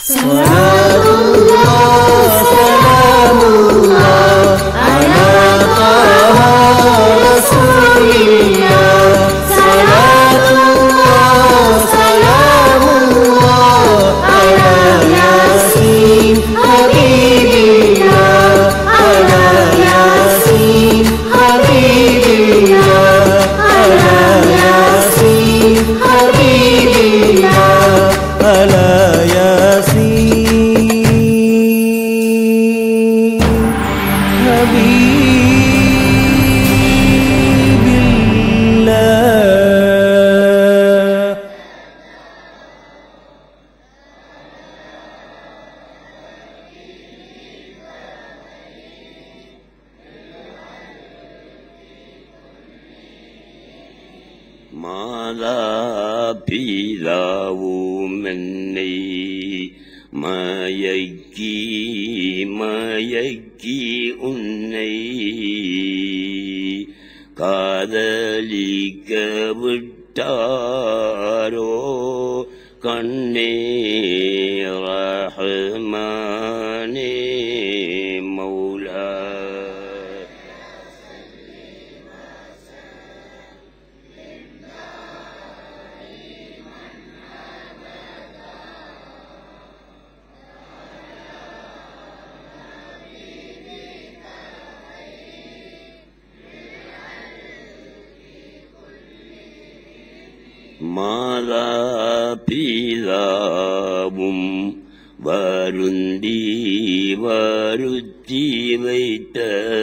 صلاة الله سلام الله على طه رسول الله صلاة الله سلام الله على ياسين حبيب الله على ياسين حبيب الله على ياسين حبيب الله على ياسين حبيب الله மாதா பிதாவும் என்னை மயக்கி மயக்கி உன்னை காதலிக்க விட்டாரோ கண்ணே ரஹ்மானே மௌலா மாதா பிதாவும் வருந்தி வருத்தி வைத்த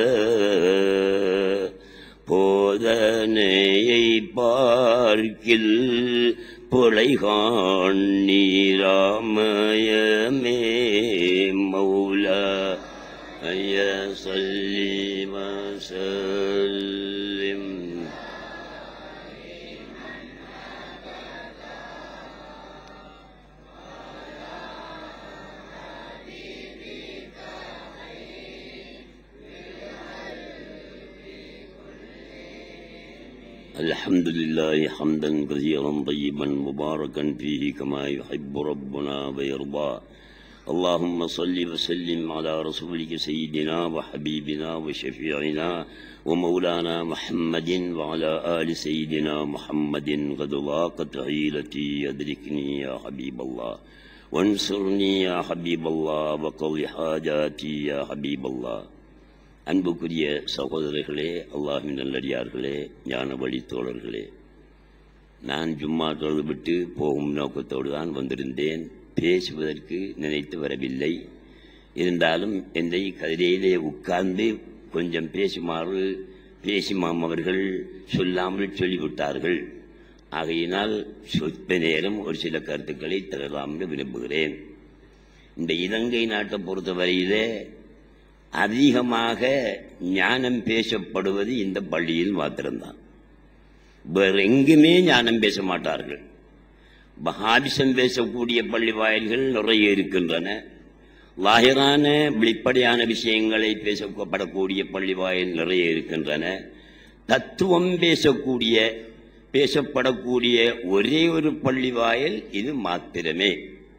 போதனையை பார்க்கில் புலைகான் நீராமயமே மௌலா ஐய சொல்லி வசல்லிம் الحمد لله حمدا كثيرا طيبا مباركا فيه كما يحب ربنا ويرضى اللهم صل وسلم على رسولك سيدنا وحبيبنا وشفيعنا ومولانا محمد وعلى آل سيدنا محمد قد ضاقت عيلتي أدركني يا حبيب الله وانصرني يا حبيب الله وقض حاجاتي يا حبيب الله அன்புக்குரிய சகோதரர்களே அல்லாஹின் நல்லடியார்களே ஞான வழி தோழர்களே நான் ஜும்மா தொழுது விட்டு போகும் நோக்கத்தோடு தான் வந்திருந்தேன் பேசுவதற்கு நினைத்து வரவில்லை இருந்தாலும் என்னை கதிரையிலே உட்கார்ந்து கொஞ்சம் பேசுமாறு பேசிமாம் அவர்கள் சொல்லாமல் சொல்லிவிட்டார்கள் ஆகையினால் சொற்ப நேரம் ஒரு சில கருத்துக்களை தரலாம் என்று விரும்புகிறேன் இந்த இலங்கை நாட்டை பொறுத்தவரையிலே அதிகமாக ஞானம் பேசப்படுவது இந்த பள்ளியில் மாத்திரம்தான் வேறு எங்குமே ஞானம் பேச மாட்டார்கள் பஹாபிசம் பேசக்கூடிய பள்ளி வாயில்கள் நிறைய இருக்கின்றன லாகிரான வெளிப்படையான விஷயங்களை பேசப்படக்கூடிய பள்ளி வாயில் நிறைய இருக்கின்றன தத்துவம் பேசக்கூடிய பேசப்படக்கூடிய ஒரே ஒரு பள்ளி வாயில் இது மாத்திரமே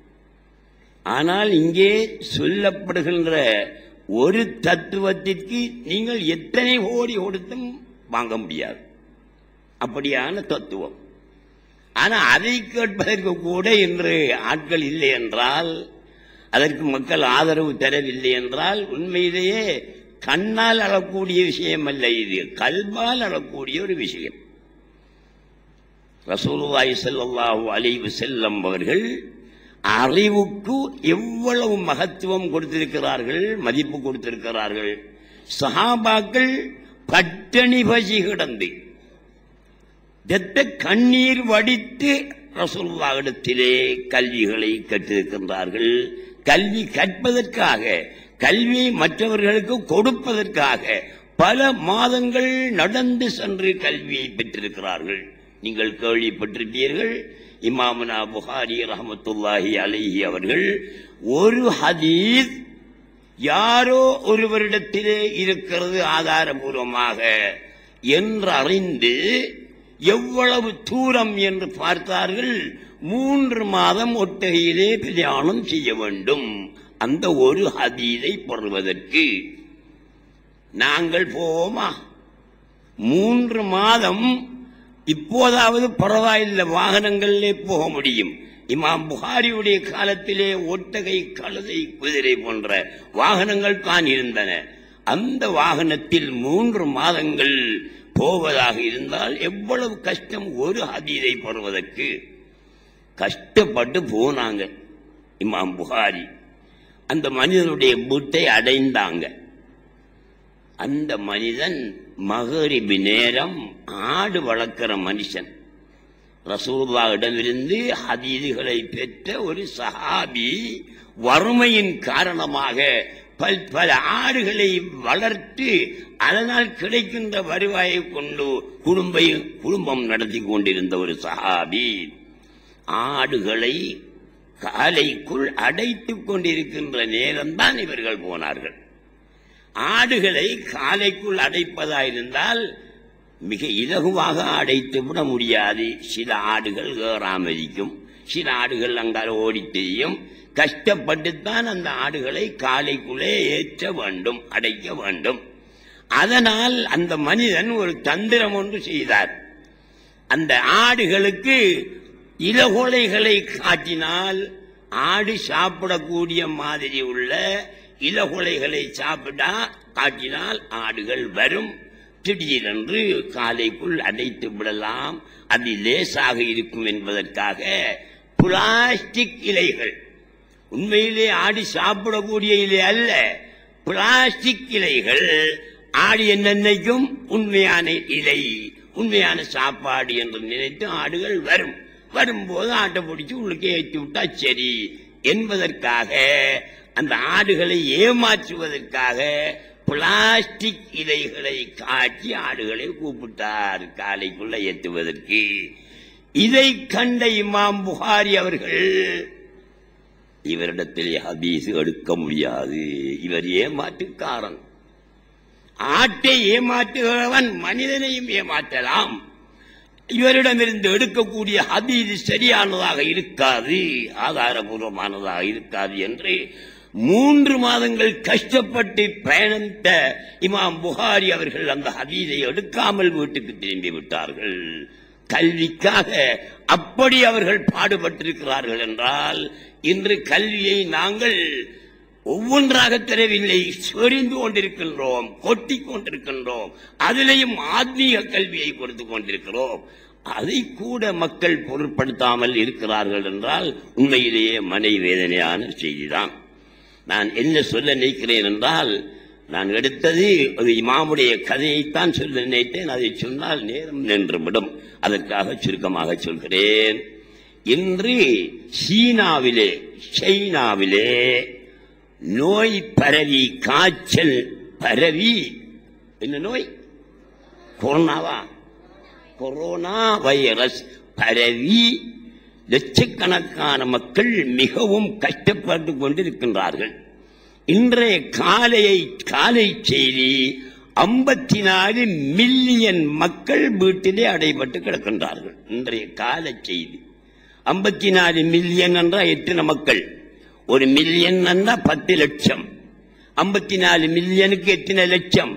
ஆனால் இங்கே சொல்லப்படுகின்ற ஒரு தத்துவத்திற்கு நீங்கள் எத்தனை கோடி கொடுத்தும் வாங்க முடியாது அப்படியான தத்துவம் ஆனா அதை கேட்பதற்கு கூட இன்று ஆட்கள் இல்லை என்றால் அதற்கு மக்கள் ஆதரவு தரவில்லை என்றால் உண்மையிலேயே கண்ணால் அழக்கூடிய விஷயம் அல்ல இது கல்பால் அழக்கூடிய ஒரு விஷயம் ரசூலுல்லாஹி ஸல்லல்லாஹு அலைஹி வஸல்லம் அவர்கள் அறிவுக்கு எவ்வளவு மகத்துவம் கொடுத்திருக்கிறார்கள் மதிப்பு கொடுத்திருக்கிறார்கள் சஹாபாக்கள் பட்டணி பசி கிடந்து இரத்த கண்ணீர் வடித்து ரசூல்லாவிடத்திலே கல்விகளை கற்றிருக்கின்றார்கள் கல்வி கற்பதற்காக கல்வியை மற்றவர்களுக்கு கொடுப்பதற்காக பல மாதங்கள் நடந்து சென்று கல்வியை பெற்றிருக்கிறார்கள் நீங்கள் கேள்விப்பட்டிருப்பீர்கள் இமாமனா புகாரி ரஹமத்துல்லாஹி அலைஹி அவர்கள் ஒரு ஹதீஸ் யாரோ ஒருவரிடத்திலே இருக்கிறது ஆதாரபூர்வமாக என்று அறிந்து எவ்வளவு தூரம் என்று பார்த்தார்கள் மூன்று மாதம் ஒட்டகையிலே பிரயாணம் செய்ய வேண்டும் அந்த ஒரு ஹதீதை பெறுவதற்கு நாங்கள் போவோமா மூன்று மாதம் இப்போதாவது பரவாயில்லை வாகனங்களிலே போக முடியும் இமாம் புகாரியுடைய காலத்திலே ஒட்டகை கழுதை குதிரை போன்ற வாகனங்கள் தான் இருந்தன அந்த வாகனத்தில் மூன்று மாதங்கள் போவதாக இருந்தால் எவ்வளவு கஷ்டம் ஒரு ஹதீதை பெறுவதற்கு கஷ்டப்பட்டு போனாங்க இமாம் புகாரி அந்த மனிதனுடைய வீட்டை அடைந்தாங்க அந்த மனிதன் மகரிபி நேரம் ஆடு வளர்க்கிற மனுஷன் ரசூல்லாவிடமிருந்து ஹதீதுகளை பெற்ற ஒரு சஹாபி வறுமையின் காரணமாக பல் பல ஆடுகளை வளர்த்து அதனால் கிடைக்கின்ற வருவாயை கொண்டு குடும்பை குடும்பம் நடத்தி கொண்டிருந்த ஒரு சஹாபி ஆடுகளை காலைக்குள் அடைத்துக் கொண்டிருக்கின்ற நேரம்தான் இவர்கள் போனார்கள் ஆடுகளை காலைக்குள் அடைப்பதாயிருந்தால் மிக இலகுவாக அடைத்து விட முடியாது சில ஆடுகள் ஏறாமதிக்கும் சில ஆடுகள் அங்கால ஓடி தெரியும் கஷ்டப்பட்டுத்தான் அந்த ஆடுகளை காலைக்குள்ளே ஏற்ற வேண்டும் அடைக்க வேண்டும் அதனால் அந்த மனிதன் ஒரு தந்திரம் ஒன்று செய்தார் அந்த ஆடுகளுக்கு இலகொலைகளை காட்டினால் ஆடு சாப்பிடக்கூடிய மாதிரி உள்ள இலகுலைகளை சாப்பிட்டா காட்டினால் ஆடுகள் வரும் திடீரென்று காலைக்குள் அடைத்து விடலாம் அது லேசாக இருக்கும் என்பதற்காக பிளாஸ்டிக் இலைகள் உண்மையிலே ஆடி சாப்பிடக்கூடிய இலை அல்ல பிளாஸ்டிக் இலைகள் ஆடு என்னென்னைக்கும் உண்மையான இலை உண்மையான சாப்பாடு என்று நினைத்து ஆடுகள் வரும் வரும்போது ஆட்டை பிடிச்சி உள்ளுக்கு ஏற்றி விட்டா சரி என்பதற்காக அந்த ஆடுகளை ஏமாற்றுவதற்காக பிளாஸ்டிக் இலைகளை காட்டி ஆடுகளை கூப்பிட்டார் காலைக்குள்ள ஏற்றுவதற்கு இதை கண்ட இமாம் புகாரி அவர்கள் இவரிடத்தில் ஹதீஸ் எடுக்க முடியாது இவர் ஏமாற்றுக்காரன் ஆட்டை ஏமாற்றுகிறவன் மனிதனையும் ஏமாற்றலாம் இவரிடமிருந்து எடுக்கக்கூடிய ஹதீது சரியானதாக இருக்காது ஆதாரபூர்வமானதாக இருக்காது என்று மூன்று மாதங்கள் கஷ்டப்பட்டு பயணித்த இமாம் புகாரி அவர்கள் அந்த ஹதீதை எடுக்காமல் வீட்டுக்கு திரும்பி விட்டார்கள் கல்விக்காக அப்படி அவர்கள் பாடுபட்டிருக்கிறார்கள் என்றால் இன்று கல்வியை நாங்கள் ஒவ்வொன்றாக தரவில்லை சொரிந்து கொண்டிருக்கின்றோம் கொட்டிக் கொண்டிருக்கின்றோம் அதிலையும் ஆத்மீக கல்வியை கொடுத்து கொண்டிருக்கிறோம் அதை கூட மக்கள் பொருட்படுத்தாமல் இருக்கிறார்கள் என்றால் உண்மையிலேயே மனை வேதனையான செய்திதான் நான் என்ன சொல்ல நினைக்கிறேன் என்றால் நான் எடுத்தது ஒரு இமாமுடைய கதையைத்தான் சொல்ல நினைத்தேன் அதை சொன்னால் நேரம் நின்றுவிடும் அதற்காக சுருக்கமாக சொல்கிறேன் இன்று சீனாவிலே சைனாவிலே நோய் பரவி காய்ச்சல் பரவி என்ன நோய் கொரோனாவா கொரோனா வைரஸ் பரவி லட்சக்கணக்கான மக்கள் மிகவும் கஷ்டப்பட்டு கொண்டிருக்கின்றார்கள் இன்றைய காலையை காலை செய்தி ஐம்பத்தி நாலு மில்லியன் மக்கள் வீட்டிலே அடைபட்டு கிடக்கின்றார்கள் இன்றைய கால செய்தி ஐம்பத்தி நாலு மில்லியன் என்றால் எத்தனை மக்கள் ஒரு மில்லியன் என்றால் பத்து லட்சம் ஐம்பத்தி நாலு மில்லியனுக்கு எத்தனை லட்சம்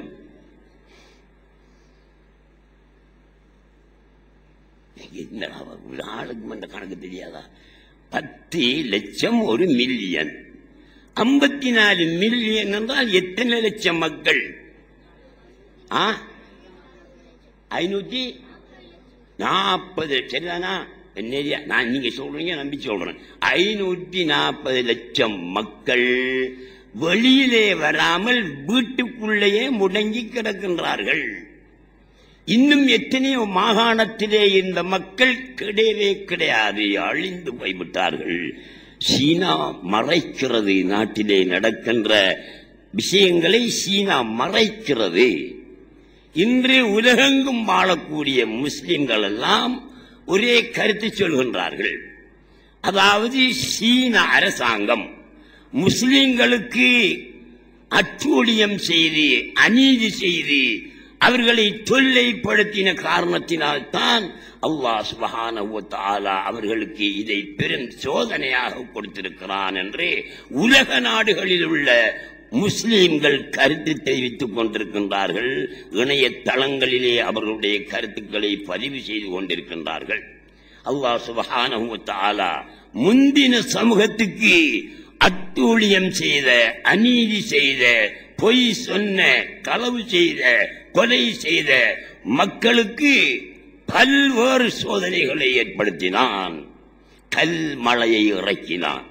என்னடா ஒரு ஆளுக்கு அந்த கணக்கு தெரியாதா பத்து லட்சம் ஒரு மில்லியன் ஐம்பத்தி நாலு மில்லியன் என்றால் எத்தனை லட்சம் மக்கள் ஆ ஐநூத்தி நாற்பது சரிதானா என்னரியா நான் நீங்க சொல்றீங்க நம்பி சொல்றேன் ஐநூத்தி நாற்பது லட்சம் மக்கள் வெளியிலே வராமல் வீட்டுக்குள்ளேயே முடங்கி கிடக்கின்றார்கள் இன்னும் எத்தனையோ மாகாணத்திலே இந்த மக்கள் கிடையவே கிடையாது அழிந்து போய்விட்டார்கள் சீனா மறைக்கிறது நாட்டிலே நடக்கின்ற விஷயங்களை சீனா மறைக்கிறது இன்று உலகெங்கும் வாழக்கூடிய முஸ்லிம்கள் எல்லாம் ஒரே கருத்து சொல்கின்றார்கள் அதாவது சீன அரசாங்கம் முஸ்லிம்களுக்கு அட்டூழியம் செய்து அநீதி செய்து அவர்களை தொல்லைப்படுத்தின காரணத்தினால் தான் அல்லாஹ் சுபஹானஹு வ தஆலா அவர்களுக்கு இதை பெரும் சோதனையாக கொடுத்திருக்கிறான் என்று உலக நாடுகளில் உள்ள முஸ்லிம்கள் கருத்து தெரிவித்துக் கொண்டிருக்கின்றார்கள் இணையதளங்களிலே அவர்களுடைய கருத்துக்களை பதிவு செய்து கொண்டிருக்கின்றார்கள் அல்லாஹ் சுபஹானஹு வ தஆலா முந்தின சமூகத்துக்கு அட்டூழியம் செய்த அநீதி செய்த பொய் சொன்ன களவு செய்த கொலை செய்த மக்களுக்கு பல்வேறு சோதனைகளை ஏற்படுத்தினான் கல் மழையை இறக்கினான்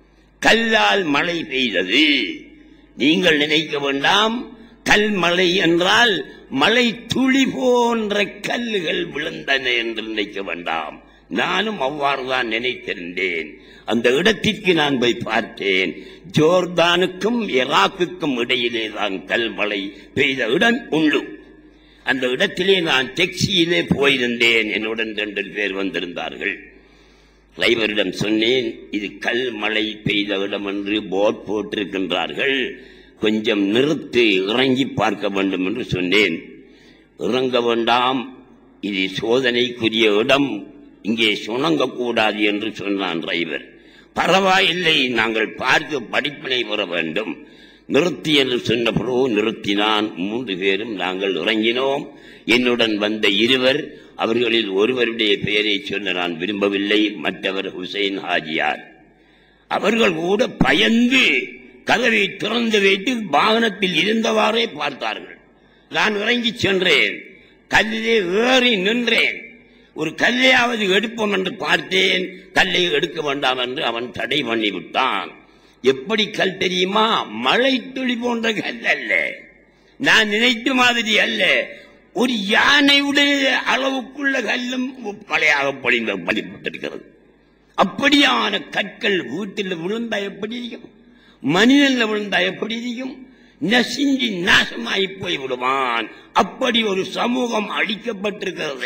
கல்லால் மழை பெய்தது நீங்கள் நினைக்க வேண்டாம் கல் மழை என்றால் மழை துளி போன்ற கல்லுகள் விழுந்தன என்று நினைக்க வேண்டாம் நானும் அவ்வாறுதான் நினைத்திருந்தேன் அந்த இடத்திற்கு நான் போய் பார்த்தேன் ஜோர்தானுக்கும் ஈராக்குக்கும் இடையிலே தான் கல்மழை பெய்த இடம் உண்டு அந்த இடத்திலே நான் டெக்ஸியிலே போயிருந்தேன் என்னுடன் ரெண்டு பேர் வந்திருந்தார்கள் டிரைவரிடம் சொன்னேன் இது கல் மழை பெய்த இடம் என்று போர்ட் போட்டிருக்கின்றார்கள் கொஞ்சம் நிறுத்து இறங்கி பார்க்க வேண்டும் என்று சொன்னேன் இறங்க வேண்டாம் இது சோதனைக்குரிய இடம் இங்கே சுணங்கக்கூடாது என்று சொன்னான் டிரைவர் பரவாயில்லை நாங்கள் பார்த்து படிப்பினை பெற வேண்டும் நிறுத்தி என்று சொன்ன பிறகு நிறுத்தினான் மூன்று பேரும் நாங்கள் இறங்கினோம் என்னுடன் வந்த இருவர் அவர்களில் ஒருவருடைய பெயரை சொல்ல நான் விரும்பவில்லை மற்றவர் ஹுசைன் ஹாஜியார் அவர்கள் கூட பயந்து கதவை திறந்து வைத்து வாகனத்தில் இருந்தவாறே பார்த்தார்கள் நான் இறங்கி சென்றேன் கல்லிலே ஏறி நின்றேன் ஒரு கல்லையாவது எடுப்போம் என்று பார்த்தேன் கல்லை எடுக்க வேண்டாம் என்று அவன் தடை பண்ணி விட்டான் எப்படி கல் தெரியுமா மழை துளி போன்ற கல் அல்ல நான் நினைத்த மாதிரி அல்ல ஒரு யானையுடைய அளவுக்குள்ள கல்லும் மழையாக பொழிந்த பலிப்பட்டிருக்கிறது அப்படியான கற்கள் வீட்டில் விழுந்தா எப்படி இருக்கும் மனிதன்ல விழுந்தா எப்படி இருக்கும் நசிஞ்சி நாசமாய் போய் விடுவான் அப்படி ஒரு சமூகம் அழிக்கப்பட்டிருக்கிறது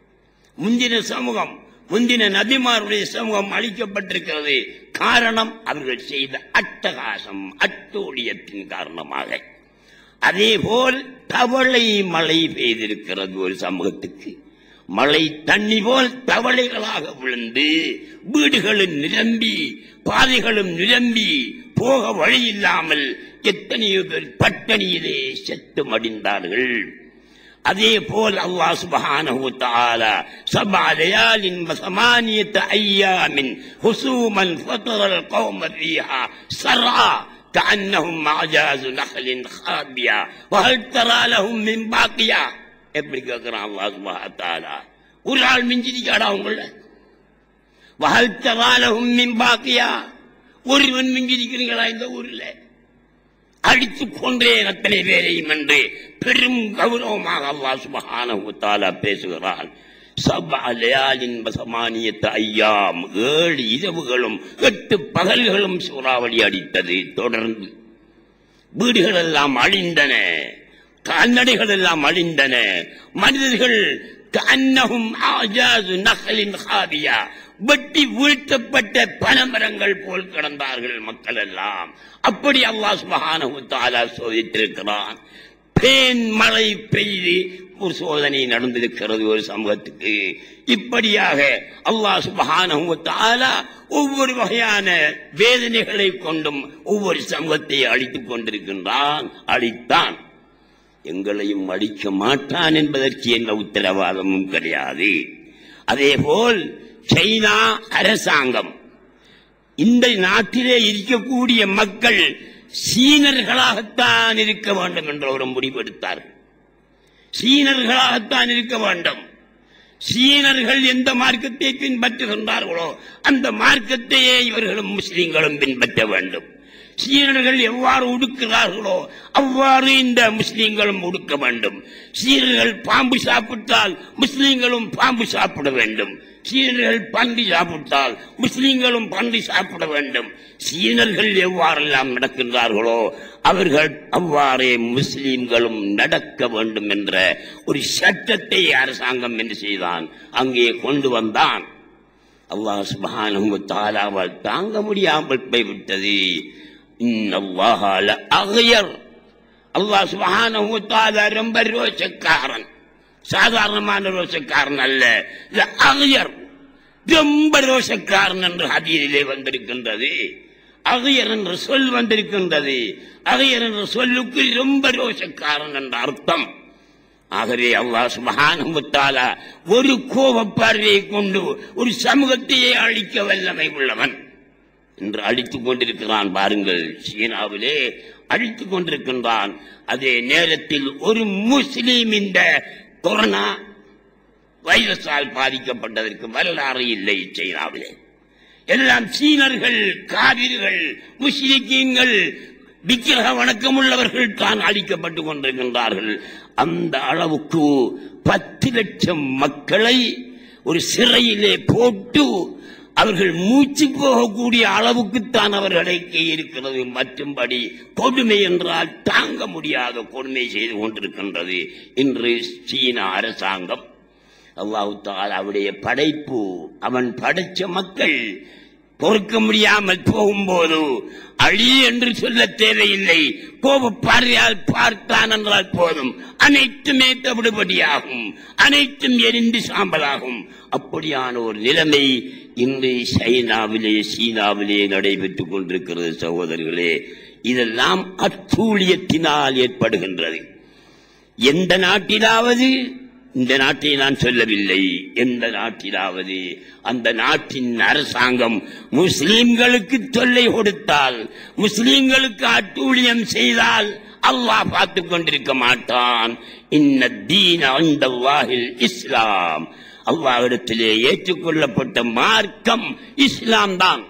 முந்தின சமூகம் முந்தின நபிமாருடைய சமூகம் அழிக்கப்பட்டிருக்கிறது காரணம் அவர்கள் செய்த அட்டகாசம் அட்டூழியத்தின் காரணமாக அதேபோல் தவளை மழை பெய்திருக்கிறது ஒரு சமூகத்துக்கு மழை தண்ணி போல் தவளைகளாக விழுந்து வீடுகளும் நிரம்பி பாதைகளும் நிரம்பி போக வழி இல்லாமல் எத்தனையோ பேர் பட்டணியிலே செத்து மடிந்தார்கள் அதே போல் அல்லாஹ் சுப்ஹானஹு வ தஆலா சபா லயாலின் வ ثمانية أيام حسوما فطر القوم فيها سرعا كأنهم أعجاز نخل خابية وهل ترى لهم من باقية எப்படி கேட்கிறான் அல்லாஹ் சுப்ஹானஹு வ தஆலா ஒரு ஆள் மிஞ்சிருக்காடா உங்கள வஹல் தரா லஹும் மின் பாக்கியா ஒருவன் மிஞ்சிருக்கிறீங்களா இந்த ஊரில் அடித்து கொன்றேன் அத்தனை பேரையும் என்று பெரும் கௌரவமாக அல்லாஹ் சுபஹானஹு வ தஆலா பேசுகிறான் சபா லயாலின் வசமானியத்த ஐயாம் ஏழு இரவுகளும் எட்டு பகல்களும் சூறாவளி அடித்தது தொடர்ந்து வீடுகள் எல்லாம் அழிந்தன கால்நடைகள் எல்லாம் அழிந்தன மனிதர்கள் கண்ணகும் ஆஜாது நகலின் ஹாபியா வெட்டி வீழ்த்தப்பட்ட பனமரங்கள் போல் கிடந்தார்கள் மக்கள் எல்லாம் அப்படி அல்லாஹ் சுபஹானஹு வ தஆலா சோதித்திருக்கிறான் பேன் மழை பெய்து ஒரு சோதனை நடந்திருக்கிறது ஒரு சமூகத்துக்கு இப்படியாக அல்லாஹ் சுபஹானஹு வ தஆலா ஒவ்வொரு வகையான வேதனைகளை கொண்டும் ஒவ்வொரு சமூகத்தை அழித்துக் கொண்டிருக்கின்றான் அழித்தான் எங்களையும் அழிக்க மாட்டான் என்பதற்கு எந்த உத்தரவாதமும் கிடையாது அதேபோல் சைனா அரசாங்கம் இந்த நாட்டிலே இருக்கக்கூடிய மக்கள் சீனர்களாகத்தான் இருக்க வேண்டும் என்ற ஒரு முடிவெடுத்தார்கள் சீனர்களாகத்தான் இருக்க வேண்டும் சீனர்கள் எந்த மார்க்கத்தை பின்பற்றுகின்றார்களோ அந்த மார்க்கத்தையே இவர்களும் முஸ்லிம்களும் பின்பற்ற வேண்டும் சீனர்கள் எவ்வாறு உடுக்கிறார்களோ அவ்வாறு இந்த முஸ்லிம்களும் உடுக்க வேண்டும் சீனர்கள் பாம்பு சாப்பிட்டால் முஸ்லிம்களும் பாம்பு சாப்பிட வேண்டும் சீனர்கள் பன்றி சாப்பிட்டால் முஸ்லிம்களும் பன்றி சாப்பிட வேண்டும் சீனர்கள் எவ்வாறெல்லாம் நடக்கின்றார்களோ அவர்கள் அவ்வாறே முஸ்லிம்களும் நடக்க வேண்டும் என்ற ஒரு சட்டத்தை அரசாங்கம் என்ன செய்தான் அங்கே கொண்டு வந்தான் அல்லாஹ் சுப்ஹானஹு வ தஆலாவால் தாங்க முடியாமல் போய்விட்டது இன்னல்லாஹ லஅக்யர் அல்லாஹ் சுபஹானஹு வ தஆலா ரொம்ப ரோஷக்காரன் சாதாரணமான ரோஷக்காரன் அல்ல இது அகியர் ரொம்ப ரோஷக்காரன் என்று ஹதீரிலே வந்திருக்கின்றது அகியர் என்ற சொல் வந்திருக்கின்றது அகியர் என்ற சொல்லுக்கு ரொம்ப ரோஷக்காரன் என்ற அர்த்தம் ஆகவே அல்லாஹ் சுபஹானஹு வ தஆலா ஒரு கோபப்பார்வையை கொண்டு ஒரு சமூகத்தையே அழிக்க வல்லமை உள்ளவன் என்று அழித்துக் கொண்டிருக்கிறான் பாருங்கள் சீனாவிலே அழித்துக் கொண்டிருக்கின்றான் அதே நேரத்தில் ஒரு முஸ்லீம் இந்த கொரோனா வைரஸால் பாதிக்கப்பட்டதற்கு வரலாறு இல்லை சீனாவிலே எல்லாம் சீனர்கள் காவிர்கள் முஸ்லிக்கீன்கள் விக்கிரக வணக்கம் உள்ளவர்கள் தான் அழிக்கப்பட்டுக் கொண்டிருக்கின்றார்கள் அந்த அளவுக்கு பத்து லட்சம் மக்களை ஒரு சிறையிலே போட்டு அவர்கள் மூச்சு போகக்கூடிய அளவுக்குத்தான் அவர்களை இருக்கிறது மற்றும்படி கொடுமை என்றால் தாங்க முடியாத கொடுமை செய்து கொண்டிருக்கின்றது இன்று சீன அரசாங்கம் அல்லாஹு தாலாவுடைய படைப்பு அவன் படைச்ச மக்கள் பொறுக்க முடியாமல் போகும்போது அழி என்று சொல்ல தேவையில்லை கோப பார்வையால் பார்த்தான் என்றால் போதும் அனைத்துமே தவிடுபடியாகும் அனைத்தும் எரிந்து சாம்பலாகும் அப்படியான ஒரு நிலைமை இன்று சைனாவிலே சீனாவிலே நடைபெற்றுக் கொண்டிருக்கிறது சகோதரர்களே இதெல்லாம் அத்தூழியத்தினால் ஏற்படுகின்றது எந்த நாட்டிலாவது இந்த நாட்டை நான் சொல்லவில்லை எந்த நாட்டிலாவது அந்த நாட்டின் அரசாங்கம் முஸ்லிம்களுக்கு தொல்லை கொடுத்தால் முஸ்லிம்களுக்கு அட்டூழியம் செய்தால் அல்லாஹ் பார்த்து கொண்டிருக்க மாட்டான் இன்ன தீன அந்தல்லாஹில் இஸ்லாம் அல்லாஹ்விடத்திலே ஏற்றுக்கொள்ளப்பட்ட மார்க்கம் இஸ்லாம் தான்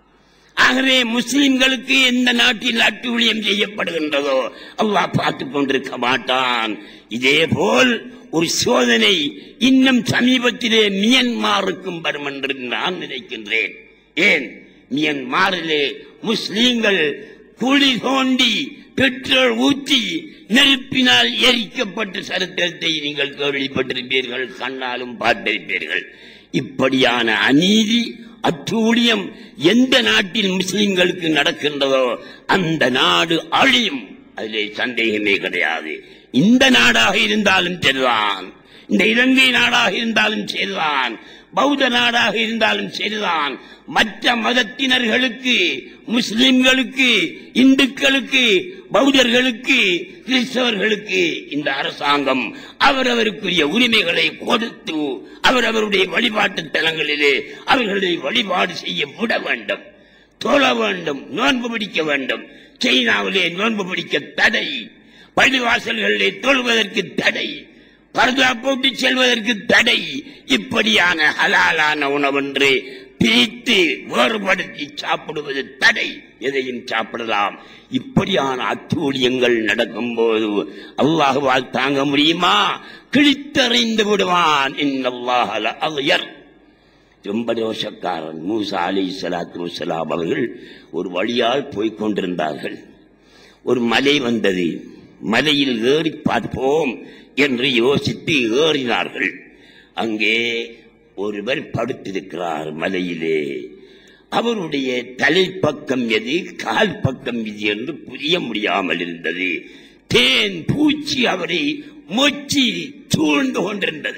ஆகவே முஸ்லிம்களுக்கு எந்த நாட்டில் அட்டூழியம் செய்யப்படுகின்றதோ அல்லாஹ் பார்த்து கொண்டிருக்க மாட்டான் இதே போல் ஒரு சோதனை இன்னும் சமீபத்திலே மியன்மாருக்கும் வரும் என்று நான் நினைக்கின்றேன் ஏன் மியன்மாரிலே முஸ்லிம்கள் குழி தோண்டி பெட்ரோல் ஊற்றி நெருப்பினால் எரிக்கப்பட்ட சரித்திரத்தை நீங்கள் கேள்விப்பட்டிருப்பீர்கள் கண்ணாலும் பார்த்திருப்பீர்கள் இப்படியான அநீதி அட்டூழியம் எந்த நாட்டில் முஸ்லிம்களுக்கு நடக்கின்றதோ அந்த நாடு அழியும் அதிலே சந்தேகமே கிடையாது இந்த நாடாக இருந்தாலும் சரிதான் இந்த இலங்கை நாடாக இருந்தாலும் சரிதான் பௌத்த நாடாக இருந்தாலும் சரிதான் மற்ற மதத்தினர்களுக்கு முஸ்லிம்களுக்கு இந்துக்களுக்கு பௌத்தர்களுக்கு கிறிஸ்தவர்களுக்கு இந்த அரசாங்கம் அவரவருக்குரிய உரிமைகளை கொடுத்து அவரவருடைய வழிபாட்டு தலங்களிலே அவர்களை வழிபாடு செய்ய விட வேண்டும் தொழ வேண்டும் நோன்பு பிடிக்க வேண்டும் சைனாவிலே நோன்பு பிடிக்க தடை பள்ளிவாசல்களிலே தொழுவதற்கு தடை பர்தா போட்டு செல்வதற்கு தடை இப்படியான ஹலாலான உணவென்று பிரித்து வேறுபடுத்தி சாப்பிடுவது தடை எதையும் சாப்பிடலாம் இப்படியான அத்தூழியங்கள் நடக்கும்போது அல்லாஹுவால் தாங்க முடியுமா கிழித்தறிந்து விடுவான் இன்னல்லாஹல அவையர் ரொம்ப ரோஷக்காரன் மூசா அலி சலாத்து வசலாம் அவர்கள் ஒரு வழியால் போய்க் கொண்டிருந்தார்கள் ஒரு மலை வந்தது மலையில் ஏறி பார்ப்போம் என்று யோசித்து ஏறினார்கள் அங்கே ஒருவர் படுத்திருக்கிறார் மலையிலே அவருடைய தலைப்பக்கம் எது கால் பக்கம் எது என்று புரிய முடியாமல் இருந்தது தேன் பூச்சி அவரை மொச்சி சூழ்ந்து கொண்டிருந்தது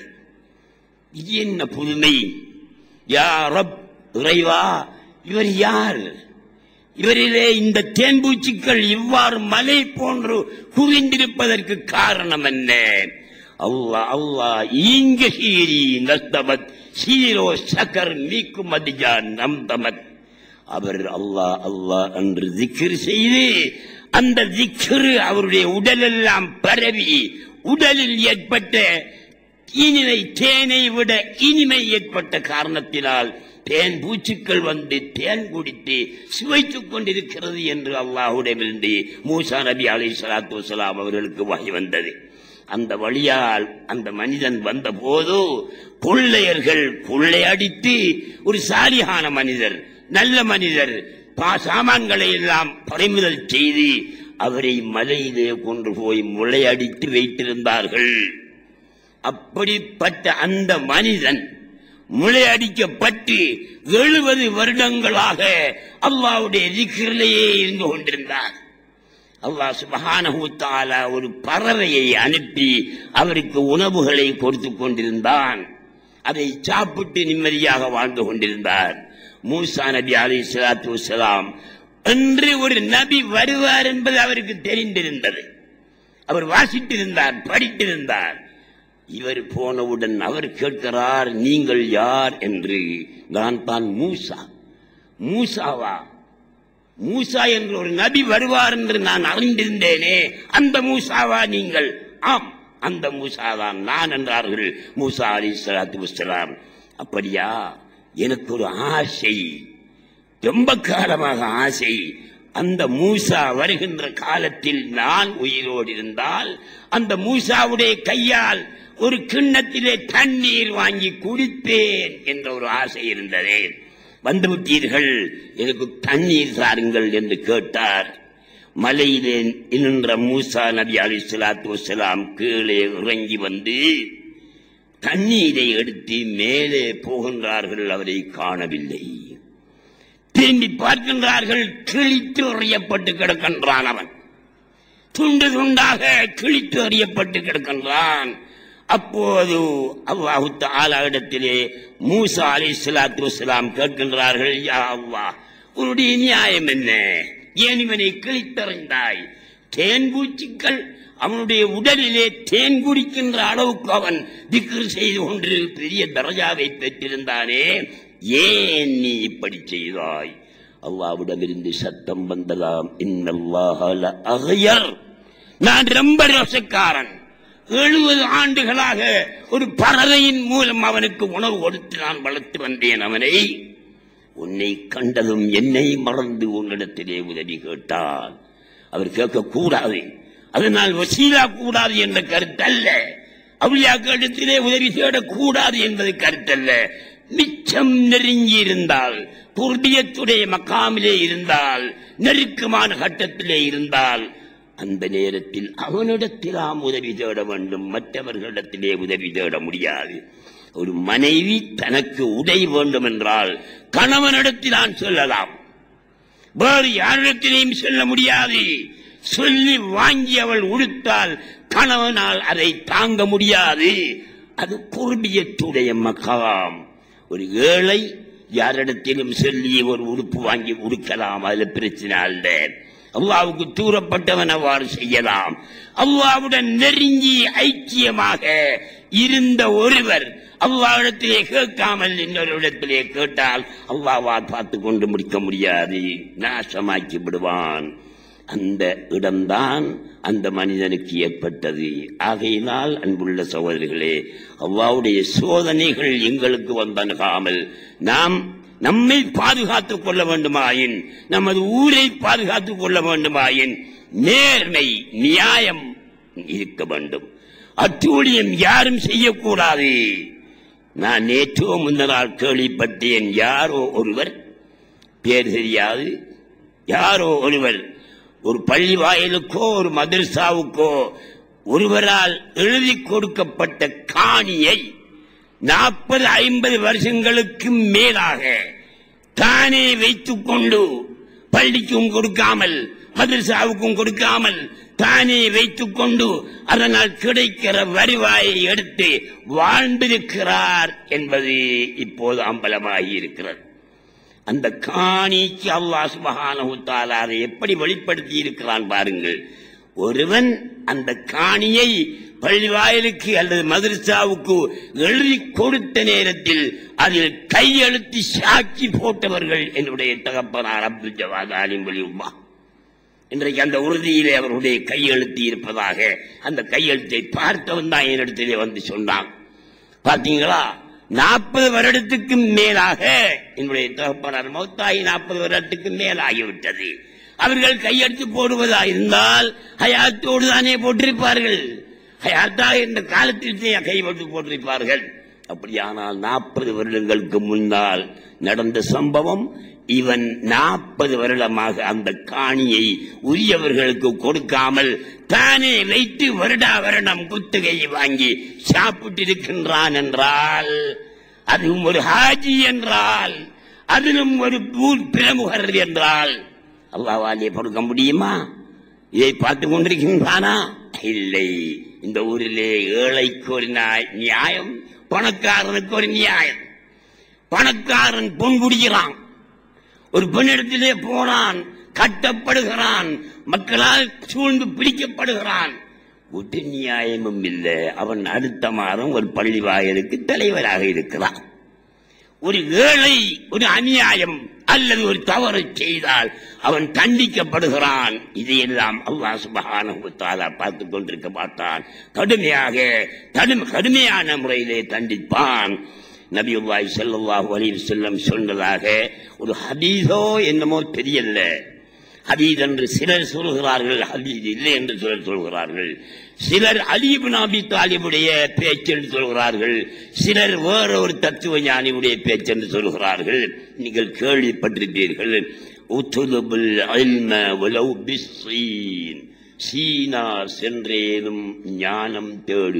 இது என்ன புதுமை யா ரப் இறைவா இவர் யார் இவரிலே இந்த தேன்பூச்சிகள் இவ்வாறு மலை போன்று குவிந்திருப்பதற்கு காரணம் என்ன அல்லா அல்லா ஈங்க சீரி நஸ்தமத் சீரோ சகர் மீக்கும் அதிஜான் நம்தமத் அவர் அல்லாஹ் அல்லாஹ் என்று திக்ர் செய்து அந்த திக்ரு அவருடைய உடலெல்லாம் பரவி உடலில் ஏற்பட்ட இனிமை தேனை விட இனிமை ஏற்பட்ட காரணத்தினால் தேன் பூச்சிக்கள் வந்து தேன் குடித்து சுவைத்துக் கொண்டிருக்கிறது என்று அல்லாஹுடமிருந்து மூசா நபி அலை சலாத்து வசலாம் அவர்களுக்கு வகை வந்தது அந்த வழியால் அந்த மனிதன் வந்த போது கொள்ளையர்கள் கொள்ளையடித்து ஒரு சாலியான மனிதர் நல்ல மனிதர் பா- சாமான்களை எல்லாம் பறிமுதல் செய்து அவரை மலையிலே கொண்டு போய் முளையடித்து வைத்திருந்தார்கள் அப்படிப்பட்ட அந்த மனிதன் முளையடிக்கப்பட்டு எழுபது வருடங்களாக அல்லாவுடைய திக்கிரிலேயே இருந்து கொண்டிருந்தார் அல்லாஹ் சுபஹானஹு தஆலா ஒரு பறவையை அனுப்பி அவருக்கு உணவுகளை கொடுத்து கொண்டிருந்தான் அதை சாப்பிட்டு நிம்மதியாக வாழ்ந்து கொண்டிருந்தார் மூசா நபி அலி சலாத்து வசலாம் என்று ஒரு நபி வருவார் என்பது அவருக்கு தெரிந்திருந்தது அவர் வாசித்திருந்தார் படித்திருந்தார் இவர் போனவுடன் அவர் கேட்கிறார் நீங்கள் யார் என்று நான் தான் மூசா மூசாவா மூசா என்ற ஒரு நபி வருவார் என்று நான் அறிந்திருந்தேனே அந்த மூசாவா நீங்கள் ஆம் அந்த மூசா தான் நான் என்றார்கள் மூசா அலி சலாத்து வசலாம் அப்படியா எனக்கு ஒரு ஆசை ரொம்ப காலமாக ஆசை அந்த மூசா வருகின்ற காலத்தில் நான் உயிரோடு இருந்தால் அந்த மூசாவுடைய கையால் ஒரு கிண்ணத்திலே தண்ணீர் வாங்கி குடிப்பேன் என்ற ஒரு ஆசை இருந்ததே வந்துவிட்டீர்கள் எனக்கு தண்ணீர் தாருங்கள் என்று கேட்டார் மலையிலே நின்ற மூசா நபி அலி சலாத்து வசலாம் கீழே இறங்கி வந்து தண்ணீரை எடுத்து மேலே போகின்றார்கள் அவரை காணவில்லை திரும்பி பார்க்கின்றார்கள் கிழித்து எறியப்பட்டு கிடக்கின்றான் அவன் துண்டு துண்டாக கிழித்து எறியப்பட்டு கிடக்கின்றான் அப்போது அல்லாஹு தாலா இடத்திலே மூசா அலி சலாத்து வசலாம் கேட்கின்றார்கள் யா அல்லாஹ் உன்னுடைய நியாயம் என்ன ஏன் இவனை கிழித்தறிந்தாய் தேன் பூச்சிக்கள் அவனுடைய உடலிலே தேன் குடிக்கின்ற அளவுக்கு அவன் திக்ரு செய்து கொண்டு பெரிய தரஜாவை பெற்றிருந்தானே ஏன் நீ இப்படி செய்தாய் அல்லாவிடமிருந்து சத்தம் வந்ததாம் இன்னல்லாஹல அகையர் நான் ரொம்ப ரோசக்காரன் எழுபது ஆண்டுகளாக ஒரு பறவையின் மூலம் அவனுக்கு உணவு கொடுத்து நான் வளர்த்து வந்தேன் அவனை உன்னை கண்டதும் என்னை மறந்து உன்னிடத்திலே உதவி கேட்டான் அவர் கேட்கக்கூடாது அதனால் வசீலா கூடாது என்ற கருத்தல்ல அவுளியாக்களிடத்திலே உதவி தேடக்கூடாது என்பது கருத்தல்ல மிச்சம் நெருங்கி இருந்தால் குர்பியத்துடைய மக்காமிலே இருந்தால் நெருக்கமான கட்டத்திலே இருந்தால் அந்த நேரத்தில் அவனிடத்திலாம் உதவி தேட வேண்டும் மற்றவர்களிடத்திலே உதவி தேட முடியாது ஒரு மனைவி தனக்கு உடை வேண்டும் என்றால் கணவனிடத்திலான் சொல்லலாம் வேறு யாரிடத்திலையும் சொல்ல முடியாது சொல்லி வாங்கி அவள் உடுத்தால் கணவனால் அதை தாங்க முடியாது அது குர்பியத்துடைய மகாம் ஒரு ஏழை யாரிடத்திலும் சொல்லி ஒரு உடுப்பு வாங்கி உடுக்கலாம் அதுல பிரச்சனை அல்ல அல்லாவுக்கு தூரப்பட்டவன் அவ்வாறு செய்யலாம் அல்லாவுடன் நெருங்கி ஐக்கியமாக இருந்த ஒருவர் அல்லாவிடத்திலே கேட்காமல் இன்னொரு இடத்திலே கேட்டால் அல்லாவால் பார்த்து கொண்டு முடிக்க முடியாது நாசமாக்கி விடுவான் அந்த இடம்தான் அந்த மனிதனுக்கு ஏற்பட்டது ஆகையினால் அன்புள்ள சகோதரிகளே அல்லாவுடைய சோதனைகள் எங்களுக்கு வந்தணுகாமல் நாம் நம்மை பாதுகாத்துக் கொள்ள வேண்டுமாயின் நமது ஊரை பாதுகாத்துக் கொள்ள வேண்டுமாயின் நேர்மை நியாயம் இருக்க வேண்டும் அட்டூழியம் யாரும் செய்யக்கூடாது நான் நேற்றோ முன்னரால் கேள்விப்பட்டேன் யாரோ ஒருவர் பேர் தெரியாது யாரோ ஒருவர் ஒரு பள்ளி வாயிலுக்கோ ஒரு மதரசாவுக்கோ ஒருவரால் எழுதி கொடுக்கப்பட்ட காணியை நாற்பது ஐம்பது வருஷங்களுக்கு மேலாக தானே வைத்துக் கொண்டு பள்ளிக்கும் கொடுக்காமல் மதரசாவுக்கும் கொடுக்காமல் தானே வைத்துக் கொண்டு அதனால் கிடைக்கிற வருவாயை எடுத்து வாழ்ந்திருக்கிறார் என்பது இப்போது அம்பலமாகி இருக்கிறது அந்த காணிக்கு அல்லாஹ் சுபஹானஹு தஆலா அதை எப்படி வெளிப்படுத்தி இருக்கிறான் பாருங்கள் ஒருவன் அந்த காணியை பள்ளிவாயலுக்கு அல்லது மதரசாவுக்கு எழுதி கொடுத்த நேரத்தில் அதில் கையெழுத்து சாட்சி போட்டவர்கள் என்னுடைய தகப்பனார் அப்துல் ஜவாத் ஆலிம் உம்மா இன்றைக்கு அந்த உறுதியிலே அவருடைய கையெழுத்து இருப்பதாக அந்த கையெழுத்தை பார்த்தவன் தான் என்னிடத்திலே வந்து சொன்னான் பாத்தீங்களா நாற்பது வருடத்துக்கு மேலாக என்னுடைய தகப்பனார் மௌத்தாகி நாற்பது வருடத்துக்கு மேலாகிவிட்டது அவர்கள் கையெழுத்து போடுவதா இருந்தால் ஹயாத்தோடு தானே போட்டிருப்பார்கள் ஹயாத்தா என்ற காலத்தில் கையெழுத்து போட்டிருப்பார்கள் அப்படியானால் நாற்பது வருடங்களுக்கு முன்னால் நடந்த சம்பவம் இவன் நாற்பது வருடமாக அந்த காணியை உரியவர்களுக்கு கொடுக்காமல் தானே வைத்து வருடா வருடம் குத்தகையை வாங்கி சாப்பிட்டிருக்கின்றான் என்றால் அதுவும் ஒரு ஹாஜி என்றால் அதிலும் ஒரு ஊர் பிரமுகர் என்றால் அல்லாவாலே பொறுக்க முடியுமா இதை பார்த்து கொண்டிருக்கின்றானா இல்லை இந்த ஊரிலே ஏழைக்கு ஒரு நியாய- நியாயம் பணக்காரனுக்கு ஒரு நியாயம் பணக்காரன் பொன் குடிக்கிறான் ஒரு பெண்ணிடத்திலே போறான் கட்டப்படுகிறான் மக்களால் சூழ்ந்து பிடிக்கப்படுகிறான் ஒரு நியாயமும் இல்லை அவன் அடுத்த மாதம் ஒரு பள்ளி வாயலுக்கு தலைவராக இருக்கிறான் ஒரு ஏழை ஒரு அநியாயம் அல்லது ஒரு தவறு செய்தால் அவன் தண்டிக்கப்படுகிறான் இதையெல்லாம் அல்லாஹ் சுபஹானஹு வ தஆலா பார்த்துக் கொண்டிருக்க மாட்டான் கடுமையாக கடும்- கடுமையான முறையிலே தண்டிப்பான் நபியுல்லாஹி ஸல்லல்லாஹு அலைஹி வஸல்லம் சொன்னதாக ஒரு ஹதீஸோ என்னமோ தெரியல ஹதீஸ் என்று சிலர் சொல்கிறார்கள் ஹதீஸ் இல்லை என்று சிலர் சொல்கிறார்கள் சிலர் அலீபின் அபி தாலிபுடைய பேச்சு என்று சொல்கிறார்கள் சிலர் வேற ஒரு தத்துவ ஞானியுடைய பேச்சு என்று சொல்கிறார்கள் நீங்கள் கேள்விப்பட்டிருப்பீர்கள் உத்துலுபுல் இல்ம வலவ் பிஸ்ஸீன். சீனா சென்றேனும் ஞானம் தேடு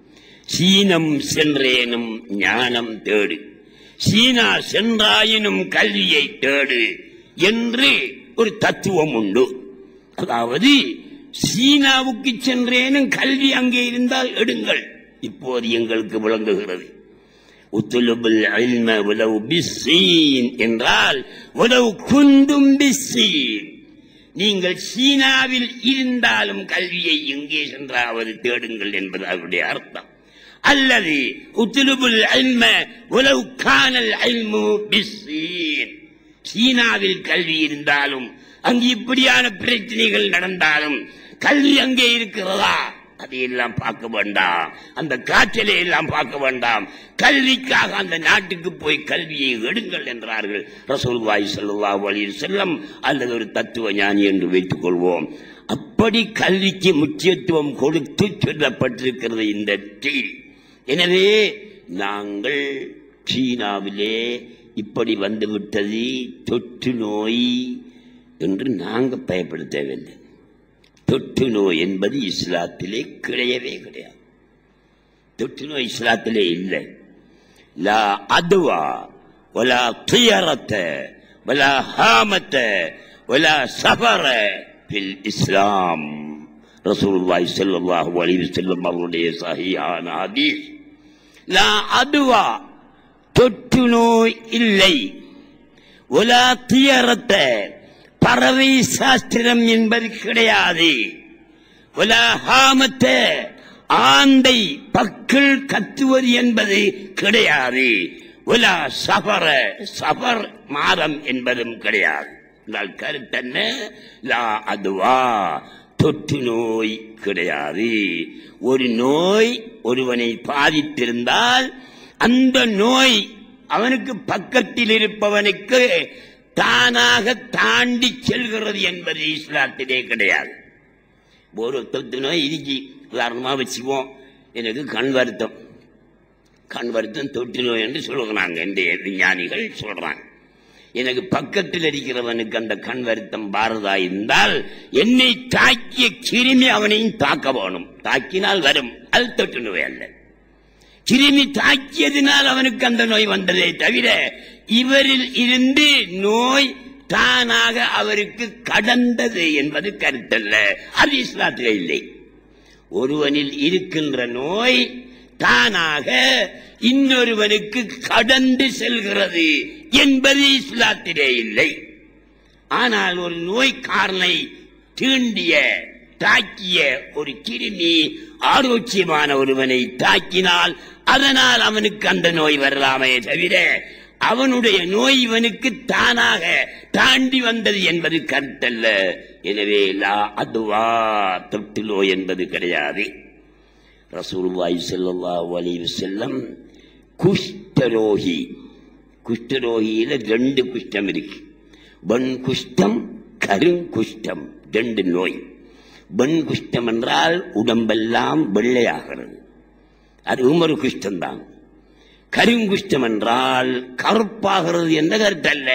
சீனம் சென்றேனும் ஞானம் தேடு சீனா சென்றாயினும் கல்வியை தேடு என்று ஒரு தத்துவம் உண்டு அதாவது சீனாவுக்கு சென்றேனும் கல்வி அங்கே இருந்தால் எடுங்கள் இப்போது எங்களுக்கு விளங்குகிறது உத்துலுபுல் இல்ம உலவு பிஸ்ஸீன் என்றால் உலவு குந்தும் பிஸ்ஸீன் நீங்கள் சீனாவில் இருந்தாலும் கல்வியை எங்கே சென்றாவது தேடுங்கள் என்பது அவருடைய அர்த்தம் அல்லது உத்துலுபுல் அல்ம உலவு காணல் அல்மு பிஸ்ஸீன் சீனாவில் கல்வி இருந்தாலும் அங்கு இப்படியான பிரச்சனைகள் நடந்தாலும் கல்வி அங்கே இருக்கிறதா அதையெல்லாம் பார்க்க வேண்டாம் அந்த காய்ச்சலை எல்லாம் பார்க்க வேண்டாம் கல்விக்காக அந்த நாட்டுக்கு போய் கல்வியை எடுங்கள் என்றார்கள் ரசூல்வாய் ஸல்லல்லாஹு அலைஹி வஸல்லம் அல்லது ஒரு தத்துவ ஞானி என்று வைத்துக் கொள்வோம் அப்படி கல்விக்கு முக்கியத்துவம் கொடுத்து சொல்லப்பட்டிருக்கிறது இந்த செய்தி எனவே நாங்கள் சீனாவிலே இப்படி வந்துவிட்டது தொற்று நோய் என்று நாங்கள் பயப்பட தேவையில்லை தொற்று நோய் என்பது இஸ்லாத்திலே கிடையவே கிடையாது தொற்று நோய் இஸ்லாத்திலே இல்லை லா அதுவா வலா துயரத்த வலா ஹாமத்த வலா சபர பில் இஸ்லாம் ரசூலுல்லாஹி ஸல்லல்லாஹு அலைஹி வஸல்லம் அவருடைய சஹீஹான ஹதீஸ் லா அதுவா தொற்று நோய் இல்லை ஒலா துயரத்த பறவை சாஸ்திரம் என்பது கிடையாது ஒலா ஹாமத்த ஆந்தை பக்கள் கத்துவது என்பது கிடையாது ஒலா சபர சபர் மாதம் என்பதும் கிடையாது என்றால் கருத்தென்ன லா அதுவா தொற்று நோய் கிடையாது ஒரு நோய் ஒருவனை பாதித்திருந்தால் அந்த நோய் அவனுக்கு பக்கத்தில் இருப்பவனுக்கு தானாக தாண்டி செல்கிறது என்பது இஸ்லாத்திலே கிடையாது ஒரு தொத்து நோய் இருக்கு உதாரணமாக வச்சுக்குவோம் எனக்கு கண் வருத்தம் கண் வருத்தம் தொற்று நோய் என்று சொல்லுகிறாங்க இந்த விஞ்ஞானிகள் சொல்றாங்க எனக்கு பக்கத்தில் இருக்கிறவனுக்கு அந்த கண் வருத்தம் பாரதா இருந்தால் என்னை தாக்கிய கிருமி அவனையும் தாக்க வேணும் தாக்கினால் வரும் அது தொற்று நோய் அல்ல கிருமி தாக்கியதினால் அவனுக்கு அந்த நோய் வந்ததே தவிர இவரில் இருந்து நோய் தானாக அவருக்கு கடந்தது என்பது கருத்தல்ல அது இஸ்லாத்திலே இல்லை ஒருவனில் இருக்கின்ற நோய் தானாக இன்னொருவனுக்கு கடந்து செல்கிறது என்பது இஸ்லாத்திலே இல்லை ஆனால் ஒரு நோய்க்காரனை தீண்டிய தாக்கிய ஒரு கிருமி ஆரோக்கியமான ஒருவனை தாக்கினால் அதனால் அவனுக்கு அந்த நோய் வரலாமே தவிர அவனுடைய நோய் இவனுக்கு தானாக தாண்டி வந்தது என்பது கருத்தல்ல எனவே லா அதுவா தொட்டு நோய் என்பது கிடையாது ரசூலுல்லாஹி ஸல்லல்லாஹு அலைஹி வஸல்லம் குஷ்டரோகி குஷ்டரோகியில ரெண்டு குஷ்டம் இருக்கு பன் குஷ்டம் கருங்குஷ்டம் ரெண்டு நோய் பன் குஷ்டம் என்றால் உடம்பெல்லாம் வெள்ளையாகிறது அதுவும் ஒரு குஷ்டம்தான் கருங்குஷ்டம் என்றால் கருப்பாகிறது என்ற கருத்தல்ல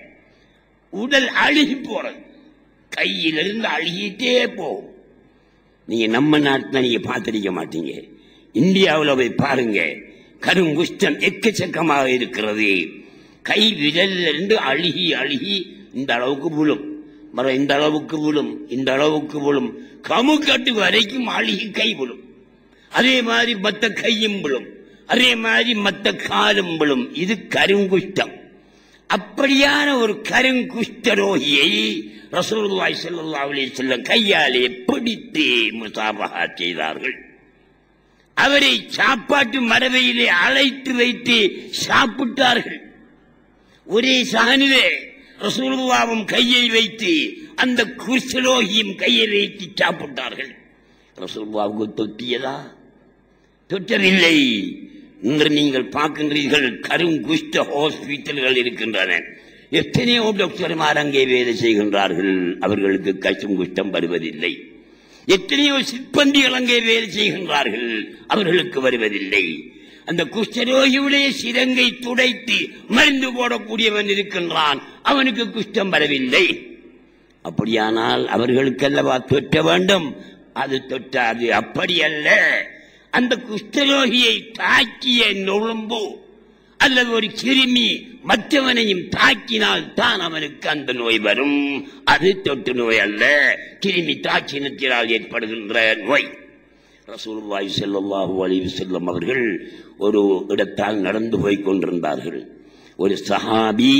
உடல் அழுகி போறது கையிலிருந்து அழுகிட்டே போகும் நீங்க நம்ம நாட்டில் நீங்க பார்த்திருக்க மாட்டீங்க இந்தியாவில் போய் பாருங்க கருங்குஷ்டம் எக்கச்சக்கமாக இருக்கிறது கை விரல்ல இருந்து அழுகி அழுகி இந்த அளவுக்கு விழும் மரம் இந்த அளவுக்கு விழும் இந்த அளவுக்கு விழும் கமுக்கட்டு வரைக்கும் மாளிகை கை விழும் அதே மாதிரி மத்த கையும் விழும் அதே மாதிரி மத்த காலும் விழும் இது கருங்குஷ்டம் அப்படியான ஒரு கருங்குஷ்ட ரோகியை ரசூலுல்லாஹி ஸல்லல்லாஹு அலைஹி வஸல்லம் கையாலே பிடித்து முசாபஹா செய்தார்கள் அவரை சாப்பாட்டு மரபையிலே அழைத்து வைத்து சாப்பிட்டார்கள் ஒரே சாணிலே ரசூலுல்லாவும் கையை வைத்து அந்த குஷ்டரோகியும் கையை வைத்து சாப்பிட்டார்கள் ரசூலுல்லாவுக்கு தொட்டியதா தொட்டதில்லை இன்று நீங்கள் பார்க்கின்றீர்கள் கருங்குஷ்ட ஹாஸ்பிட்டல்கள் இருக்கின்றன எத்தனையோ டாக்டர்மார் அங்கே வேலை செய்கின்றார்கள் அவர்களுக்கு கஷ்டம் குஷ்டம் வருவதில்லை எத்தனையோ சிப்பந்திகள் அங்கே வேலை செய்கின்றார்கள் அவர்களுக்கு வருவதில்லை அந்த குஷ்டரோகியுடைய சிரங்கை துடைத்து மருந்து போடக்கூடியவன் இருக்கின்றான் அவனுக்கு குஷ்டம் வரவில்லை அப்படியானால் அவர்களுக்கல்லவா தொட்ட வேண்டும் அது தொட்டாது அப்படி அல்ல அந்த குஷ்டரோகியை தாக்கிய நொழும்பு அல்லது ஒரு கிருமி மற்றவனையும் தாக்கினால் தான் அவனுக்கு அந்த நோய் வரும் அது தொட்டு நோய் அல்ல கிருமி தாக்கினத்தினால் ஏற்படுகின்ற நோய் ரசூலுல்லாஹி ஸல்லல்லாஹு அலைஹி வஸல்லம் அவர்கள் ஒரு இடத்தால் நடந்து போய் கொண்டிருந்தார்கள் ஒரு சஹாபி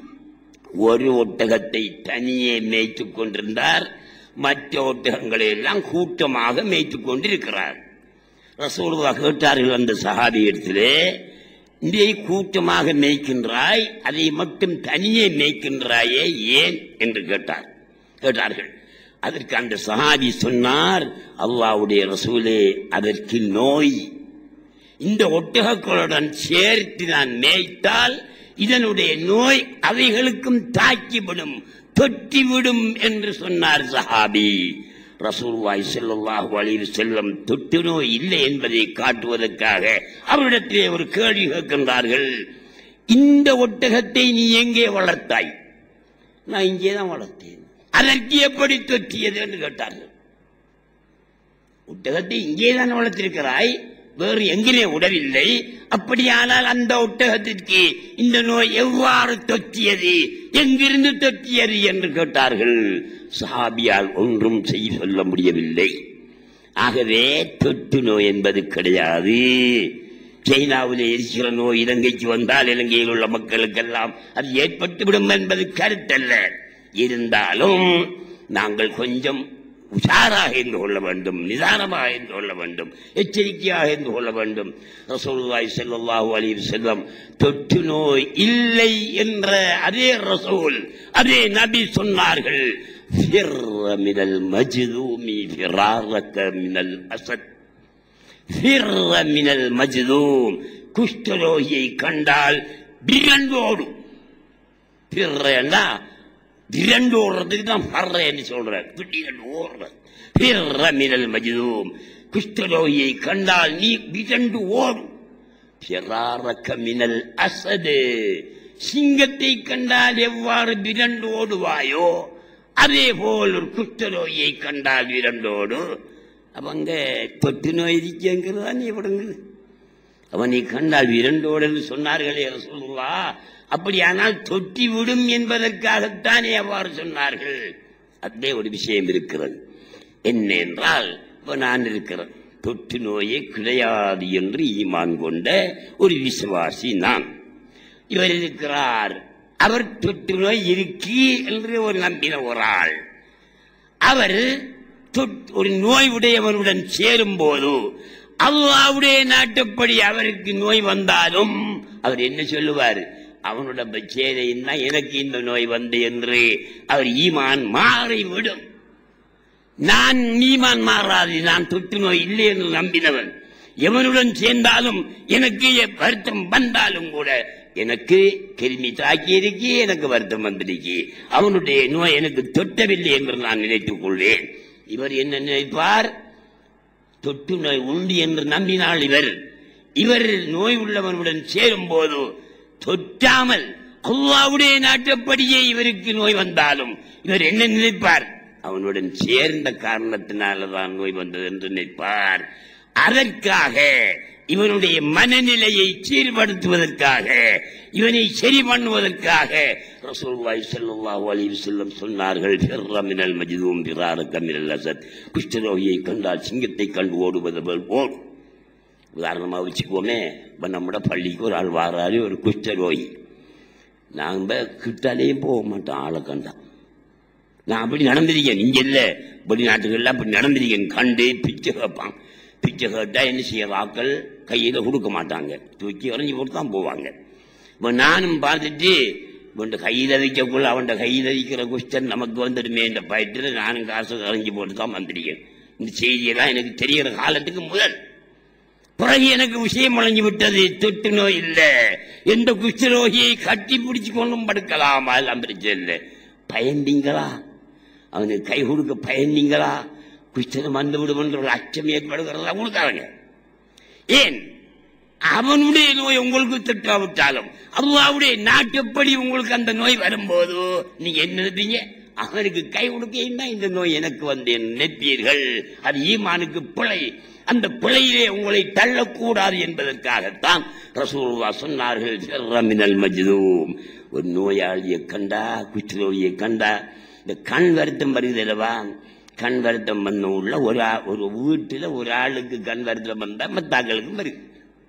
ஒரு ஒட்டகத்தை தனியே மேய்த்துக் கொண்டிருந்தார் மற்ற ஒட்டகங்களை எல்லாம் கூட்டமாக மேய்த்துக் கொண்டிருக்கிறார் ரசூலுல்லா கேட்டார்கள் அந்த சஹாபி இடத்திலே நீ கூட்டமாக மேய்க்கின்றாய் அதை மட்டும் தனியே மேய்க்கின்றாயே ஏன் என்று கேட்டார் கேட்டார்கள் அதற்கு அந்த சஹாபி சொன்னார் அல்லாவுடைய ரசூலே அதற்கு நோய் இந்த ஒட்டகங்களுடன் சேர்த்து நான் மேய்த்தால் இதனுடைய நோய் அவைகளுக்கும் தாக்கிவிடும் தொட்டிவிடும் என்று சொன்னார் சஹாபி ரசூல்வாய் ஸல்லல்லாஹு அலைஹி வஸல்லம் தொட்டு நோய் இல்லை என்பதை காட்டுவதற்காக அவரிடத்திலே ஒரு கேள்வி கேட்கின்றார்கள் இந்த ஒட்டகத்தை நீ எங்கே வளர்த்தாய் நான் இங்கே தான் வளர்த்தேன் அதற்கு எப்படி தொற்றியது என்று கேட்டார்கள் ஒட்டகத்தை இங்கே தான் வளர்த்திருக்கிறாய் வேறு எங்கிலே உடவில்லை அப்படியானால் அந்த ஒட்டகத்திற்கு இந்த நோய் எவ்வாறு தொற்றியது எங்கிருந்து தொற்றியது என்று கேட்டார்கள் சஹாபியால் ஒன்றும் செய்ய சொல்ல முடியவில்லை ஆகவே தொற்று நோய் என்பது கிடையாது சைனாவிலே இருக்கிற நோய் இலங்கைக்கு வந்தால் இலங்கையில் உள்ள மக்களுக்கெல்லாம் அது ஏற்பட்டுவிடும் என்பது கருத்தல்ல இருந்தாலும் நாங்கள் கொஞ்சம் உஷாராக இருந்து கொள்ள வேண்டும் நிதானமாக இருந்து கொள்ள வேண்டும் எச்சரிக்கையாக இருந்து கொள்ள வேண்டும் ரசூலுல்லாஹி ஸல்லல்லாஹு அலைஹி வஸல்லம் தொற்று நோய் இல்லை என்ற அதே ரசூல் அதே நபி சொன்னார்கள் ஃபிர்ர மினல் மஜ்தூமி ஃபிராரக மினல் அசத் ஃபிர்ர மினல் மஜ்தூம் குஷ்டரோகியை கண்டால் விரண்டோடும் பிறன்னா விரண்டு ஓடுறதுக்கு தான் பர்றேன்னு சொல்றேன் விரண்டு ஓடுறது பிற மினல் மஜ்தூம் குஷ்டரோகியை கண்டால் நீ விரண்டு ஓடும் பிறாரக்க மினல் அசது சிங்கத்தை கண்டால் எவ்வாறு விரண்டு ஓடுவாயோ அதே போல் ஒரு குஷ்டரோகியை கண்டால் விரண்டோடு அவங்க தொட்டு நோய் இருக்குங்கிறதா நீ விடுங்குது அவனை கண்டால் விரண்டோடு என்று சொன்னார்களே சொல்லுவா அப்படியானால் தொட்டி விடும் என்பதற்காகத்தானே அவ்வாறு சொன்னார்கள் அதே ஒரு விஷயம் இருக்கிறது என்ன என்றால் இப்ப நான் இருக்கிறேன் தொற்று நோயே கிடையாது என்று ஈமான் கொண்ட ஒரு விசுவாசி நான் இவர் இருக்கிறார் அவர் தொற்று நோய் இருக்கு என்று ஒரு நம்பின ஒரு ஆள் அவர் தொட்- ஒரு நோய் உடையவனுடன் சேரும் போது அல்லாவுடைய நாட்டுப்படி அவருக்கு நோய் வந்தாலும் அவர் என்ன சொல்லுவார் அவனோட சேதைன்னா எனக்கு இந்த நோய் வந்து என்று அவர் ஈமான் மாறிவிடும் நான் ஈமான் மாறாது நான் தொற்று நோய் இல்லை என்று நம்பினவன் எவனுடன் சேர்ந்தாலும் எனக்கு எ- வருத்தம் வந்தாலும் கூட எனக்கு கிருமி தாக்கி இருக்கி எனக்கு வருத்தம் வந்திருக்கு அவனுடைய நோய் எனக்கு தொட்டவில்லை என்று நான் நினைத்துக் கொள்வேன் இவர் என்ன நினைப்பார் தொற்று நோய் உண்டு என்று நம்பினாள் இவர் இவர் நோய் உள்ளவனுடன் சேரும் போது தொற்றாமல் அல்லாவுடைய நாட்டுப்படியே இவருக்கு நோய் வந்தாலும் இவர் என்ன நினைப்பார் அவனுடன் சேர்ந்த காரணத்தினாலதான் நோய் வந்தது என்று நினைப்பார் அதற்காக இவனுடைய மனநிலையை சீர்படுத்துவதற்காக இவனை சரி பண்ணுவதற்காக ரசூலுல்லாஹி ஸல்லல்லாஹு அலைஹி வஸல்லம் சொன்னார்கள் ஃபிர்ர மினல் மஜ்தூம் ஃபிராரக மினல் அஸத் குஷ்டரோகியை கண்டால் சிங்கத்தை கண்டு ஓடுவது போல் ஓடு உதாரணமாக வச்சுக்குவோமே இப்போ நம்மட பள்ளிக்கு ஒரு ஆள் வாராரு ஒரு குஷ்டரோகி நாங்கள் கிட்டாலேயும் போக மாட்டோம் ஆளை கண்டா நான் அப்படி நடந்திருக்கேன் இங்க இல்ல வெளிநாட்டுகள்ல அப்படி நடந்திருக்கேன் கண்டு பிச்சை கேட்பான் பிச்சை கேட்டா என்ன செய்ய ஆக்கள் கையில கொடுக்க மாட்டாங்க தூக்கி எறிஞ்சு போட்டு தான் போவாங்க இப்போ நானும் பார்த்துட்டு இவன் கையில வைக்கக்குள்ள அவன் கையில வைக்கிற குஷ்டன் நமக்கு வந்துடுமே என்ற பயத்துல நானும் காசு எறிஞ்சு போட்டு தான் வந்திருக்கேன் இந்த செய்தியெல்லாம் எனக்கு தெரிகிற காலத்துக்கு முதல் பிறகு எனக்கு விஷயம் முழங்கி விட்டது தொட்டு நோய் இல்ல எந்த குஷ்டரோகியை கட்டி பிடிச்சு கொண்டும் படுக்கலாம் அதெல்லாம் பிரச்சனை இல்லை பயந்தீங்களா அவனுக்கு கை கொடுக்க பயந்தீங்களா குஷ்டம் வந்து விடுமென்ற ஒரு அச்சம் ஏற்படுகிறதா கொடுத்தாங்க ஏன் அவனுடைய நோய் உங்களுக்கு திட்டாவிட்டாலும் அல்லாவுடைய நாட்டுப்படி உங்களுக்கு அந்த நோய் வரும்போது நீங்க என்ன நினைப்பீங்க அவனுக்கு கை கொடுக்கையும் இந்த நோய் எனக்கு வந்தேன் நினைப்பீர்கள் அது ஈமானுக்கு பிழை அந்த பிழையிலே உங்களை தள்ளக்கூடாது என்பதற்காகத்தான் ரசூலுல்லா சொன்னார்கள் "ஃபிர்ர மினல் மஜ்தூம் ஒரு நோயாளியை கண்டா குஷ்டரோகியை கண்டா இந்த கண் வருத்தம் வருது அல்லவா கண் வருத்தம் பண்ண உள்ள ஒரு ஆ- ஒரு வீட்டில் ஒரு ஆளுக்கு கண் வருத்தம் வந்தா மத்தாக்களுக்கும் வருது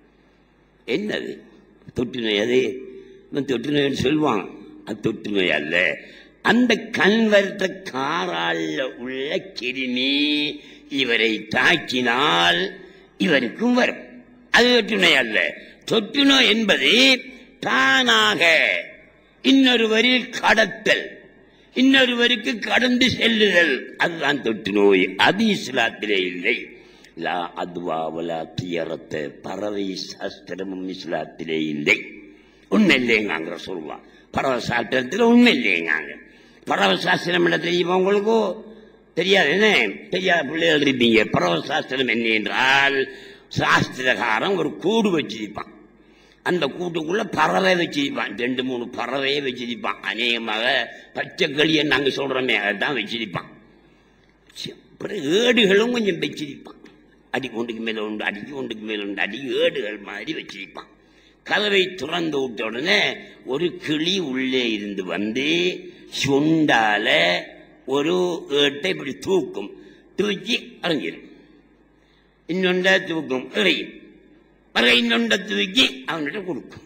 என்னது தொற்று நோய் அது இவன் தொற்று நோய்னு சொல்லுவான் அது தொற்று நோய் அல்ல அந்த கண் வருத்த காரால உள்ள கிருமி இவரை தாக்கினால் இவருக்கும் வரும் அது தொற்று நோய் அல்ல தொற்று நோய் என்பது தானாக இன்னொருவரில் கடத்தல் இன்னொருவருக்கு கடந்து செல்லுதல் அதுதான் தொற்று நோய் அது இஸ்லாத்திலே இல்லை லா அதுவா வலா துயரத்த பறவை சாஸ்திரமும் இஸ்லாத்திலே இல்லை உண்மை இல்லைங்காங்க சொல்லுவான் பறவை சாஸ்திரத்தில் உண்மை இல்லைங்காங்க பறவை சாஸ்திரம் என்ன தெரியுமா உங்களுக்கு தெரியாது என்ன தெரியாத பிள்ளைகள் இருப்பீங்க பறவை சாஸ்திரம் என்ன என்றால் சாஸ்திரகாரன் ஒரு கூடு வச்சிருப்பான் அந்த கூட்டுக்குள்ள பறவை வச்சிருப்பான் ரெண்டு மூணு பறவையை வச்சிருப்பான் அநேகமாக பச்சை களியை நாங்க சொல்றோமே அதான் வச்சிருப்பான் சி- பிறகு ஏடுகளும் கொஞ்சம் வச்சிருப்பான் அடி ஒன்றுக்கு மேல உண்டு அடிக்கு ஒன்றுக்கு மேல உண்டு அடி ஏடுகள் மாதிரி வச்சிருப்பான் கதவை திறந்து விட்ட உடனே ஒரு கிளி உள்ளே இருந்து வந்து சொண்டால ஒரு ஏட்டை இப்படி தூக்கும் தூக்கி அரைஞ்சிடும் இன்னொண்ட தூக்கும் எறியும் பிறகு இன்னொண்ட தூக்கி அவன்கிட்ட கொடுக்கும்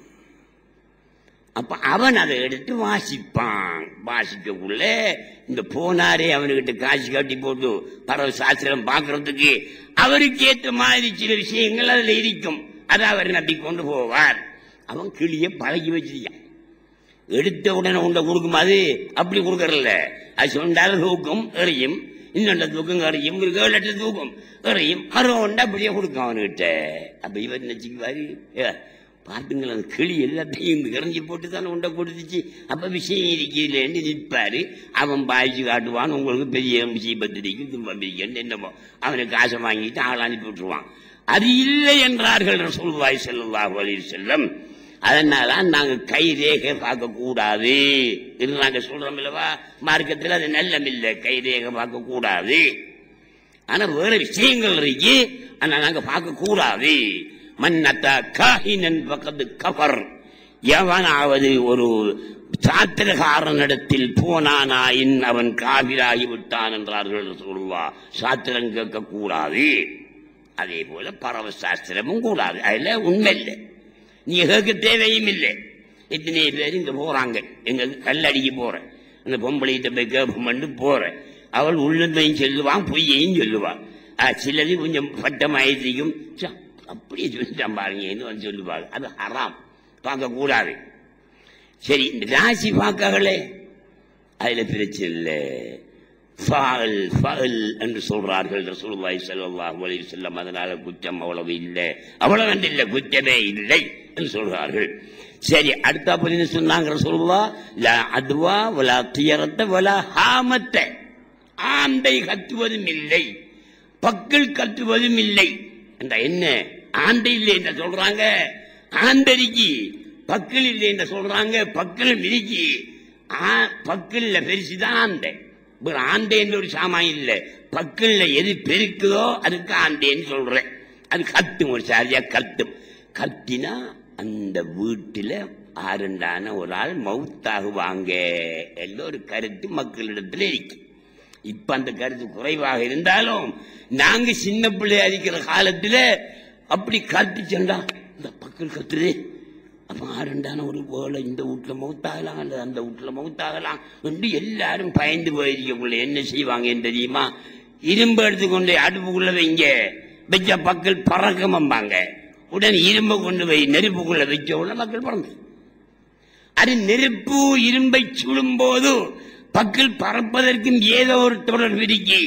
அப்ப அவன் அதை எடுத்து வாசிப்பான் வாசிக்கக்குள்ள இந்த போனாரே அவனுக்கிட்ட காசு கட்டி போட்டு பறவை சாஸ்திரம் பார்க்கறதுக்கு அவருக்கு ஏற்ற மாதிரி சில விஷயங்கள் அதுல இருக்கும் அதை அவர் நம்பி கொண்டு போவார் அவன் கிளிய பழகி வச்சிருக்கான் எடுத்த உடனே உண்டை கொடுக்கும் அது அப்படி கொடுக்கறதில்ல அது சொன்னால தூக்கும் எறியும் இன்னொண்ட தூக்கம் எறியும் ஒரு ஏழு எட்டு தூக்கம் எறியும் மரம் உண்டை அப்படியே கொடுக்கும் அவனுக்கிட்ட அப்ப இவர் நினைச்சுக்குவாரு ஏ, பாத்துங்களேன் அந்த கிளி எல்லாத்தையும் இறஞ்சி போட்டு தானே உண்டை கொடுத்துச்சு அப்ப விஷயம் இருக்கிறேன்னு நிற்பாரு அவன் பாய்ச்சி காட்டுவான் உங்களுக்கு பெரிய முசீபத்திரிக்கும் துன்பம் இருக்குன்னு என்னமோ அவனுக்கு காசை வாங்கிட்டு ஆள் அனுப்பி விட்டுருவான் அது இல்லை என்றார்கள் ரசூலுல்லாஹி ஸல்லல்லாஹு அலைஹி வஸல்லம் அதனால நாங்க கை ரேகை பார்க்க கூடாது இது நாங்க சொல்றோம் இல்லவா மார்க்கத்தில் அது நல்லம் இல்லை கை ரேகை பார்க்க கூடாது ஆனா வேற விஷயங்கள் இருக்கு ஆனா நாங்க பார்க்க கூடாது மன்னத்தா காஹினன் பக்கத்து கபர் எவனாவது ஒரு சாத்திரகாரனிடத்தில் போனானாயின் அவன் காபிராகி விட்டான் என்றார்கள் சொல்வா சாத்திரம் கேட்க கூடாது அதே போல பரவ சாஸ்திரமும் கூடாது அதுல உண்மை இல்லை நீங்க கேட்க தேவையும் இல்லை எத்தனை பேர் இங்க போறாங்க எங்க கல்லடிக்கு போறேன் அந்த பொம்பளைகிட்ட போய் கேட்போம்னு போறேன் அவள் உள்ளதையும் சொல்லுவான் பொய்யையும் சொல்லுவான் ஆ, சிலது கொஞ்சம் பட்டமாயிட்டிருக்கும் ச்ச, அப்படியே சொல்லிட்டான் பாருங்கன்னு வந்து சொல்லுவாங்க அது ஹராம் பார்க்க கூடாது சரி இந்த ராசி பார்க்கங்களே அதுல பிரச்சனை இல்லை ஃபால் ஃபல் என்று சொல்றார்கள் ரசூலுல்லாஹி ஸல்லல்லாஹு அலைஹி வஸல்லம் அதனால குற்றம் அவ்வளவு இல்லை அவ்வளவு என்று இல்லை குற்றமே இல்லை என்று சொல்றார்கள் சரி அடுத்த என்ன சொன்னாங்க ரசூலுல்லாஹ் லா அதுவா வலா துயரத்த வலா ஹாமத்த ஆந்தை கத்துவதும் இல்லை பக்கள் கத்துவதும் இல்லை என்ற என்ன ஆந்தை இல்லை என்று சொல்றாங்க ஆந்தரிக்கு பக்கள் இல்லை என்று சொல்றாங்க பக்கள் மிதிக்கு பக்கல்ல பெருசுதான் ஆந்தை ஒரு ஆந்தை என்ற ஒரு சாமான் இல்லை பக்கல்ல எது பெருக்குதோ அதுக்கு ஆந்தைன்னு சொல்றேன் அது கத்தும் ஒரு சாரியா கத்தும் கத்தினா அந்த வீட்டில் ஆரண்டான ஒரு ஆள் மவுத்தாகுவாங்க என்ற ஒரு கருத்து மக்களிடத்தில் இருக்கு இப்ப அந்த கருத்து குறைவாக இருந்தாலும் நாங்க சின்ன பிள்ளை அடிக்கிற காலத்துல அப்படி கத்தி சென்றா இந்த பக்கம் கத்துது அப்ப ஆரண்டான ஒரு போல இந்த வீட்டுல மவுத்தாகலாம் அல்லது அந்த வீட்டுல மவுத்தாகலாம் என்று எல்லாரும் பயந்து போயிருக்கக்குள்ள என்ன செய்வாங்க தெரியுமா இரும்பு எடுத்துக்கொண்டு அடுப்புக்குள்ள வைங்க வச்ச பக்கல் பறக்கம்பாங்க உடனே இரும்பை கொண்டு போய் நெருப்புக்குள்ள வச்ச உடனே மக்கள் பறந்து அது நெருப்பு இரும்பை சுடும் போது பக்கல் பறப்பதற்கும் ஏதோ ஒரு தொடர்பு இருக்கு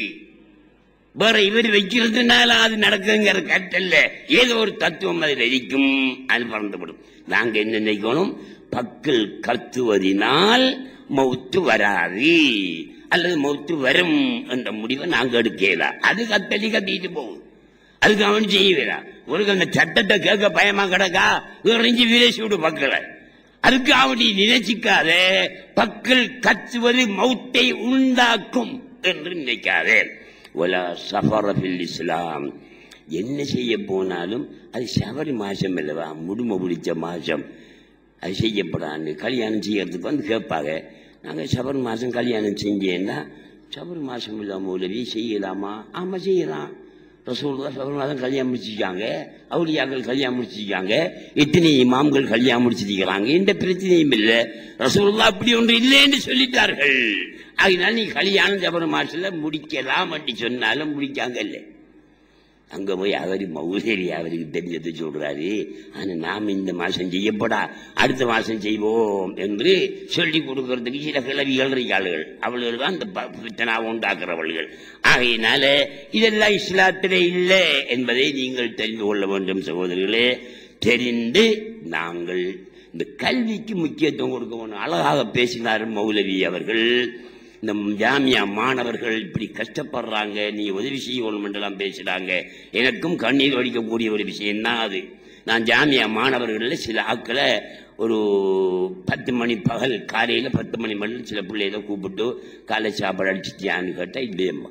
வேற இவர் வைக்கிறதுனால அது நடக்குங்கிற கட்டல்ல ஏதோ ஒரு தத்துவம் அதில் இருக்கும் அது பறந்துவிடும் நாங்க என்ன நினைக்கணும் பக்கல் கத்துவதினால் மௌத்து வராது அல்லது மௌத்து வரும் என்ற முடிவை நாங்க எடுக்கலாம் அது கத்தலி கத்திட்டு போகும் அதுக்கு அவன் செய்யவில்லை ஒரு அந்த சட்டத்தை கேட்க பயமா கிடக்கா இறைஞ்சி விரைசி விடு பக்களை அதுக்கு அவனை நினைச்சிக்காத பக்கல் கத்துவது மௌத்தை உண்டாக்கும் என்று நினைக்காதே ஒலா சஃபரபில் இஸ்லாம் என்ன செய்ய போனாலும் அது சபரி மாசம் இல்லவா முடும பிடிச்ச மாசம் அது செய்யப்படாது கல்யாணம் செய்யறதுக்கு வந்து கேட்பாங்க நாங்கள் சபர் மாதம் கல்யாணம் செஞ்சேன்னா சபர் மாதம் இல்லாம உதவி செய்யலாமா ஆமாம் செய்யலாம் ரசூல்லா சபர் மாதம் கல்யாணம் முடிச்சிருக்காங்க அவுலியாக்கள் கல்யாணம் முடிச்சிருக்காங்க எத்தனை இமாம்கள் கல்யாணம் முடிச்சிருக்கிறாங்க எந்த பிரச்சனையும் இல்லை ரசூல்லா அப்படி ஒன்று இல்லைன்னு சொல்லிட்டார்கள் அதனால நீ கல்யாணம் சபர் மாசத்துல முடிக்கலாம் அப்படி சொன்னாலும் முடிக்காங்க இல்லை அங்க போய் அவர் மௌசரி அவருக்கு தெரிஞ்சதை சொல்றாரு ஆனா நாம் இந்த மாசம் செய்யப்படா அடுத்த மாசம் செய்வோம் என்று சொல்லி கொடுக்கறதுக்கு சில கிளவிகள் இருக்காளுகள் அவள்கள் தான் அந்த ப- பித்தனாவை உண்டாக்குறவள்கள் ஆகையினால இதெல்லாம் இஸ்லாத்திலே இல்லை என்பதை நீங்கள் தெரிந்து கொள்ள வேண்டும் சகோதரர்களே தெரிந்து நாங்கள் இந்த கல்விக்கு முக்கியத்துவம் கொடுக்க வேண்டும் அழகாக பேசினார் மௌலவி அவர்கள் இந்த ஜாமியா மாணவர்கள் இப்படி கஷ்டப்படுறாங்க நீ உதவி செய்யணும் என்றெல்லாம் பேசுறாங்க எனக்கும் கண்ணீர் வடிக்கக்கூடிய ஒரு விஷயம்தான் அது நான் ஜாமியா மாணவர்களில் சில ஆட்களை ஒரு பத்து மணி பகல் காலையில் பத்து மணி மணி சில பிள்ளைகளை கூப்பிட்டு காலை சாப்பாடு அடிச்சிட்டியான்னு கேட்டால் இல்லையம்மா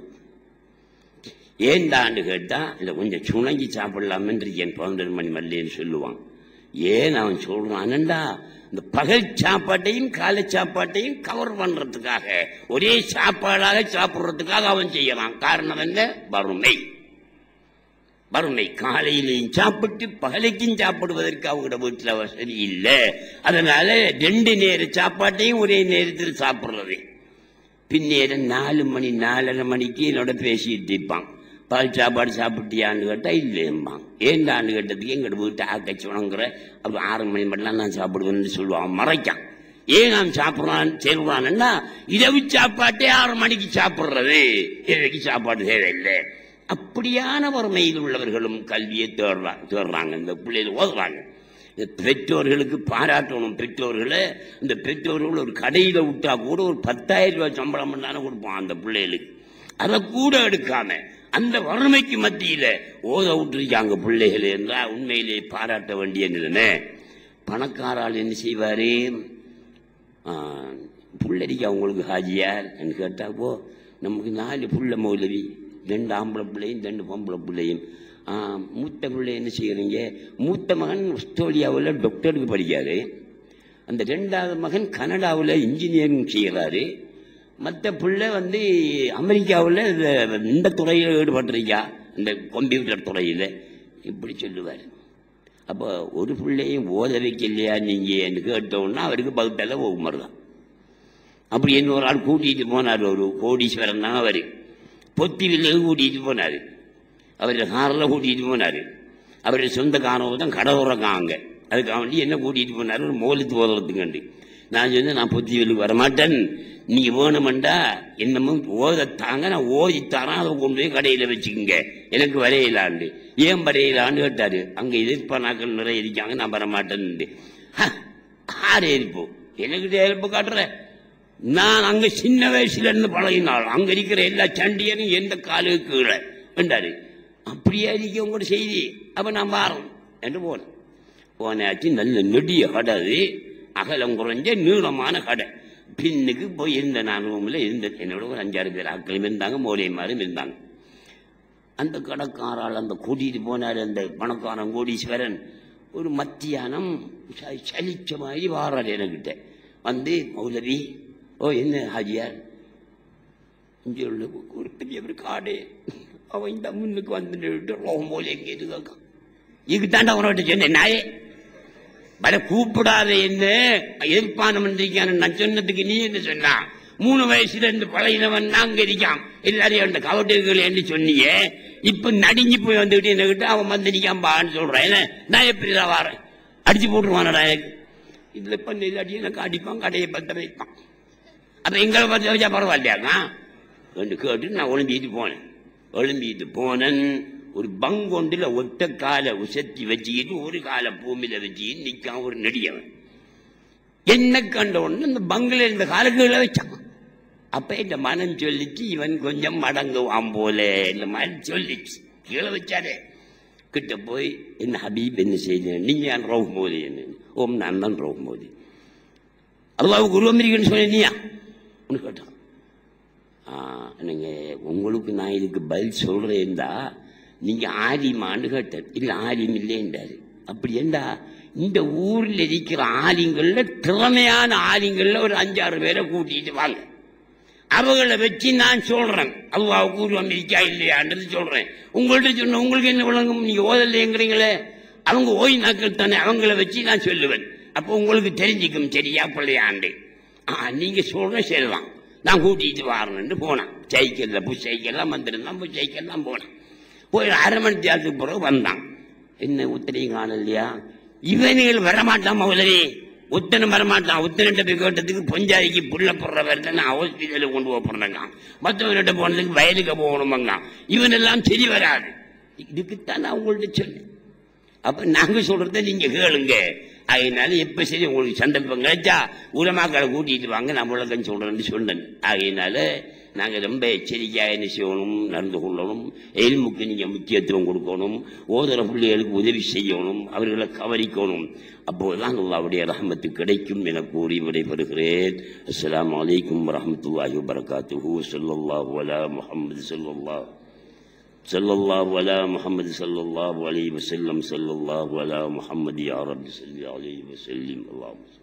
ஏன்டான்னு கேட்டால் இல்லை கொஞ்சம் சுணங்கி சாப்பிடலாமென்று என் பன்னெண்டு மணி மல்லின்னு சொல்லுவான் ஏன் அவன் சொல்றான் அனண்டா இந்த பகல் சாப்பாட்டையும் காலை சாப்பாட்டையும் கவர் பண்றதுக்காக ஒரே சாப்பாடாக சாப்பிடுறதுக்காக அவன் செய்யறான் காரணம் என்ன வறுமை வறுமை காலையிலையும் சாப்பிட்டு பகலைக்கும் சாப்பிடுவதற்கு அவங்களோட வீட்டில் வசதி இல்லை அதனால ரெண்டு நேர சாப்பாட்டையும் ஒரே நேரத்தில் சாப்பிடுறது பின்னேரம் நாலு மணி நாலரை மணிக்கு என்னோட பேசிட்டு இருப்பான் பால் சாப்பாடு சாப்பிட்டியான்னு கேட்டால் இல்லைம்பான் ஏண்டான்னு கேட்டதுக்கு எங்கள்ட வீட்டு ஆக்கச்சி வணங்குற அப்போ ஆறு மணி மட்டும் நான் சாப்பிடுவேன்னு சொல்லுவான் மறைக்கான் ஏன் நான் சாப்பிட்றான் சொல்றான்னா இரவு சாப்பாட்டே ஆறு மணிக்கு சாப்பிட்றது இன்றைக்கு சாப்பாடு தேவையில்லை அப்படியான வறுமையில் உள்ளவர்களும் கல்வியை தேடுறா தேடுறாங்க இந்த பிள்ளைகள் ஓதுறாங்க இந்த பெற்றோர்களுக்கு பாராட்டணும் பெற்றோர்களை இந்த பெற்றோர்கள் ஒரு கடையில் விட்டா கூட ஒரு பத்தாயிரம் ரூபாய் சம்பளம் பண்ணாலும் கொடுப்பான் அந்த பிள்ளைகளுக்கு அதை கூட எடுக்காம அந்த வறுமைக்கு மத்தியில ஓத விட்டுருக்காங்க பிள்ளைகள் என்றால் உண்மையிலே பாராட்ட வேண்டிய நிலைமை பணக்காரால் என்ன செய்வாரு புள்ளடிக்கு அவங்களுக்கு ஹாஜியார் என்று கேட்டால் போ நமக்கு நாலு புள்ள மௌலவி ரெண்டு ஆம்பளை பிள்ளையும் ரெண்டு பொம்பளை பிள்ளையும் ஆ, மூத்த பிள்ளை என்ன செய்யறீங்க மூத்த மகன் ஆஸ்திரேலியாவில் டாக்டருக்கு படிக்காரு அந்த ரெண்டாவது மகன் கனடாவில் இன்ஜினியரிங் செய்கிறாரு மற்ற பிள்ளை வந்து அமெரிக்காவில் இந்த துறையில் ஈடுபட்டிருக்கா இந்த கம்ப்யூட்டர் துறையில் இப்படி சொல்லுவார் அப்போ ஒரு பிள்ளையும் ஓத வைக்கலையா நீங்கள் கேட்டோன்னா அவருக்கு பகுத்தால ஓகுமார் தான் அப்படி இன்னொரு ஆள் கூட்டிகிட்டு போனார் ஒரு கோடீஸ்வரன் தான் அவர் பொத்திவில்லை கூட்டிகிட்டு போனார் அவர் காரில் கூட்டிகிட்டு போனார் அவருடைய சொந்த காரம் தான் கடவுறக்காங்க அதுக்காக வேண்டி என்ன கூட்டிகிட்டு போனார் ஒரு மோலத்து ஓதுறதுக்கண்டு நான் சொன்னேன் நான் பொத்திவில்லுக்கு வரமாட்டேன் நீங்கள் வேணுமெண்டா என்னமோ ஓதத்தாங்க நான் ஓதித்தாரேன் அதை கொண்டு போய் கடையில் வச்சுக்கோங்க எனக்கு வரையிலாண்டு ஏன் வரையிலான்னு கேட்டார் அங்கே எதிர்ப்பானாக்கள் நிறைய இருக்காங்க நான் வரமாட்டேன்னு ஆறு எரிப்போம் எனக்கிட்ட எரிப்பு காட்டுறேன் நான் அங்க சின்ன வயசுல இருந்து பழகினாள் அங்க இருக்கிற எல்லா சண்டியனும் எந்த காலுக்கு கீழே என்றாரு அப்படியே இருக்க உங்களோட செய்தி அப்ப நான் வாரோம் என்று போனேன் போனாச்சு நல்ல நெடிய கடை அது அகலம் குறைஞ்ச நீளமான கடை பின்னுக்கு போய் இருந்த நான் ரூமில் இருந்தேன் என்னோட ஒரு அஞ்சாறு பேர் ஆட்களும் இருந்தாங்க மோலியமாரும் இருந்தாங்க அந்த கடைக்காரால் அந்த கூட்டிட்டு போனார் அந்த பணக்காரன் கோடீஸ்வரன் ஒரு மத்தியானம் ச- சலிச்ச மாதிரி வாரார் என்கிட்ட வந்து மௌலவி ஓ என்ன ஹாஜியார் இங்கே உள்ள ஒரு பெரிய ஒரு காடு அவன் இந்த முன்னுக்கு வந்து நின்னுட்டு ரோகம் போல எங்கே இருக்கான் இதுக்கு தாண்டா உனக்கிட்ட சொன்னேன் நாயே வர கூப்பிடாத என்ன எதிர்ப்பானம் இருக்கான நான் சொன்னதுக்கு நீ என்ன சொன்னா மூணு வயசுல இருந்து பழகினவன் நாங்க இருக்கான் எல்லாரையும் அந்த கவட்டுகள் என்று சொன்னியே இப்ப நடுங்கி போய் வந்துட்டு என்கிட்ட அவன் வந்து நிக்காம பான்னு சொல்றான் என்ன நான் எப்படி தான் வரேன் அடிச்சு போட்டுருவானடா எனக்கு இதுல இப்ப இல்லாட்டி எனக்கு அடிப்பான் கடையை பத்த வைப்பான் அப்ப எங்களை பத்த வச்சா பரவாயில்லையாங்க என்று கேட்டு நான் ஒளிம்பிட்டு போனேன் ஒளிம்பிட்டு போனேன் ஒரு பங்கொண்டுல ஒத்த காலை உசத்தி வச்சுக்கிட்டு ஒரு காலை பூமியில வச்சுக்கிட்டு நிக்கான் ஒரு நெடியவன் என்ன கண்ட உடனே இந்த பங்குல இந்த காலுக்குள்ள வச்சான் அப்ப இந்த மனம் சொல்லிச்சு இவன் கொஞ்சம் மடங்குவான் போல இந்த மாதிரி சொல்லிச்சு கீழே வச்சாரே கிட்ட போய் என்ன ஹபீப் என்ன செய்தேன் நீங்க ஏன் ரவு மோதி என்ன ஓம் நான் தான் ரவு மோதி அல்லாவுக்கு உருவம் இருக்குன்னு சொன்னியா ஒன்று கேட்டான் ஆ, நீங்க உங்களுக்கு நான் இதுக்கு பதில் சொல்றேன்டா நீங்க ஆலிமான்னு கேட்டேன் இல்ல ஆலிம் இல்லைன்றாரு அப்படி ஏண்டா இந்த ஊர்ல இருக்கிற ஆலிங்கள்ல திறமையான ஆலிங்கள்ல ஒரு அஞ்சாறு பேரை கூட்டிட்டு வாங்க அவங்கள வச்சு நான் சொல்றேன் அல்லாவுக்கு உருவம் இருக்கா இல்லையான்றது சொல்றேன் உங்கள்ட்ட சொன்ன உங்களுக்கு என்ன விளங்கும் நீங்க ஓதலைங்கிறீங்களே அவங்க ஓய் நாட்கள் தானே அவங்கள வச்சு நான் சொல்லுவேன் அப்போ உங்களுக்கு தெரிஞ்சுக்கும் சரியா பிள்ளையாண்டு ஆ நீங்க சொல்ற சரிதான் நான் கூட்டிட்டு வரணும்னு போனேன் சைக்கிள்ல புஷ் சைக்கிள்லாம் வந்திருந்தான் புஷ் சைக்கிள்லாம் போனேன் போய் ஒரு அரை மணி நேரத்துக்கு பிறகு வந்தான் என்ன உத்தரையும் காணலையா இவனுகள் வரமாட்டான் முதலே உத்தனம் வரமாட்டான் உத்தனிட்ட போய் கேட்டதுக்கு பொஞ்சாதிக்கு புள்ள போடுற வரல நான் ஹாஸ்பிட்டலுக்கு கொண்டு போறேங்க மற்றவன்கிட்ட போனதுக்கு வயலுக்கு போகணுமாங்க இவனெல்லாம் சரி வராது இதுக்குத்தான் நான் உங்கள்ட்ட சொன்னேன் அப்ப நாங்க சொல்றத நீங்க கேளுங்க அதனால எப்ப சரி உங்களுக்கு சந்தர்ப்பம் கிடைச்சா உலமாக்களை கூட்டிட்டு வாங்க நான் விளக்கம் சொல்றேன்னு சொன்னேன் ஆகையினால நாங்க ரொம்ப எச்சரிக்கையா என்ன செய்யணும் நடந்து கொள்ளணும் எல்முக்கு நீங்க முக்கியத்துவம் கொடுக்கணும் ஓதுற பிள்ளைகளுக்கு உதவி செய்யணும் அவர்களை கவனிக்கணும் அப்போதுதான் அல்லாவுடைய ரஹமத்து கிடைக்கும் என கூறி விடைபெறுகிறேன் அஸ்ஸலாமு அலைக்கும் வரஹ்மத்துல்லாஹி வபரகாத்துஹு ஸல்லல்லாஹு அலா முஹம்மது ஸல்லல்லாஹு صلى الله على محمد صلى الله عليه وسلم صلى الله على محمد يا رب صل عليه وسلم اللهم صل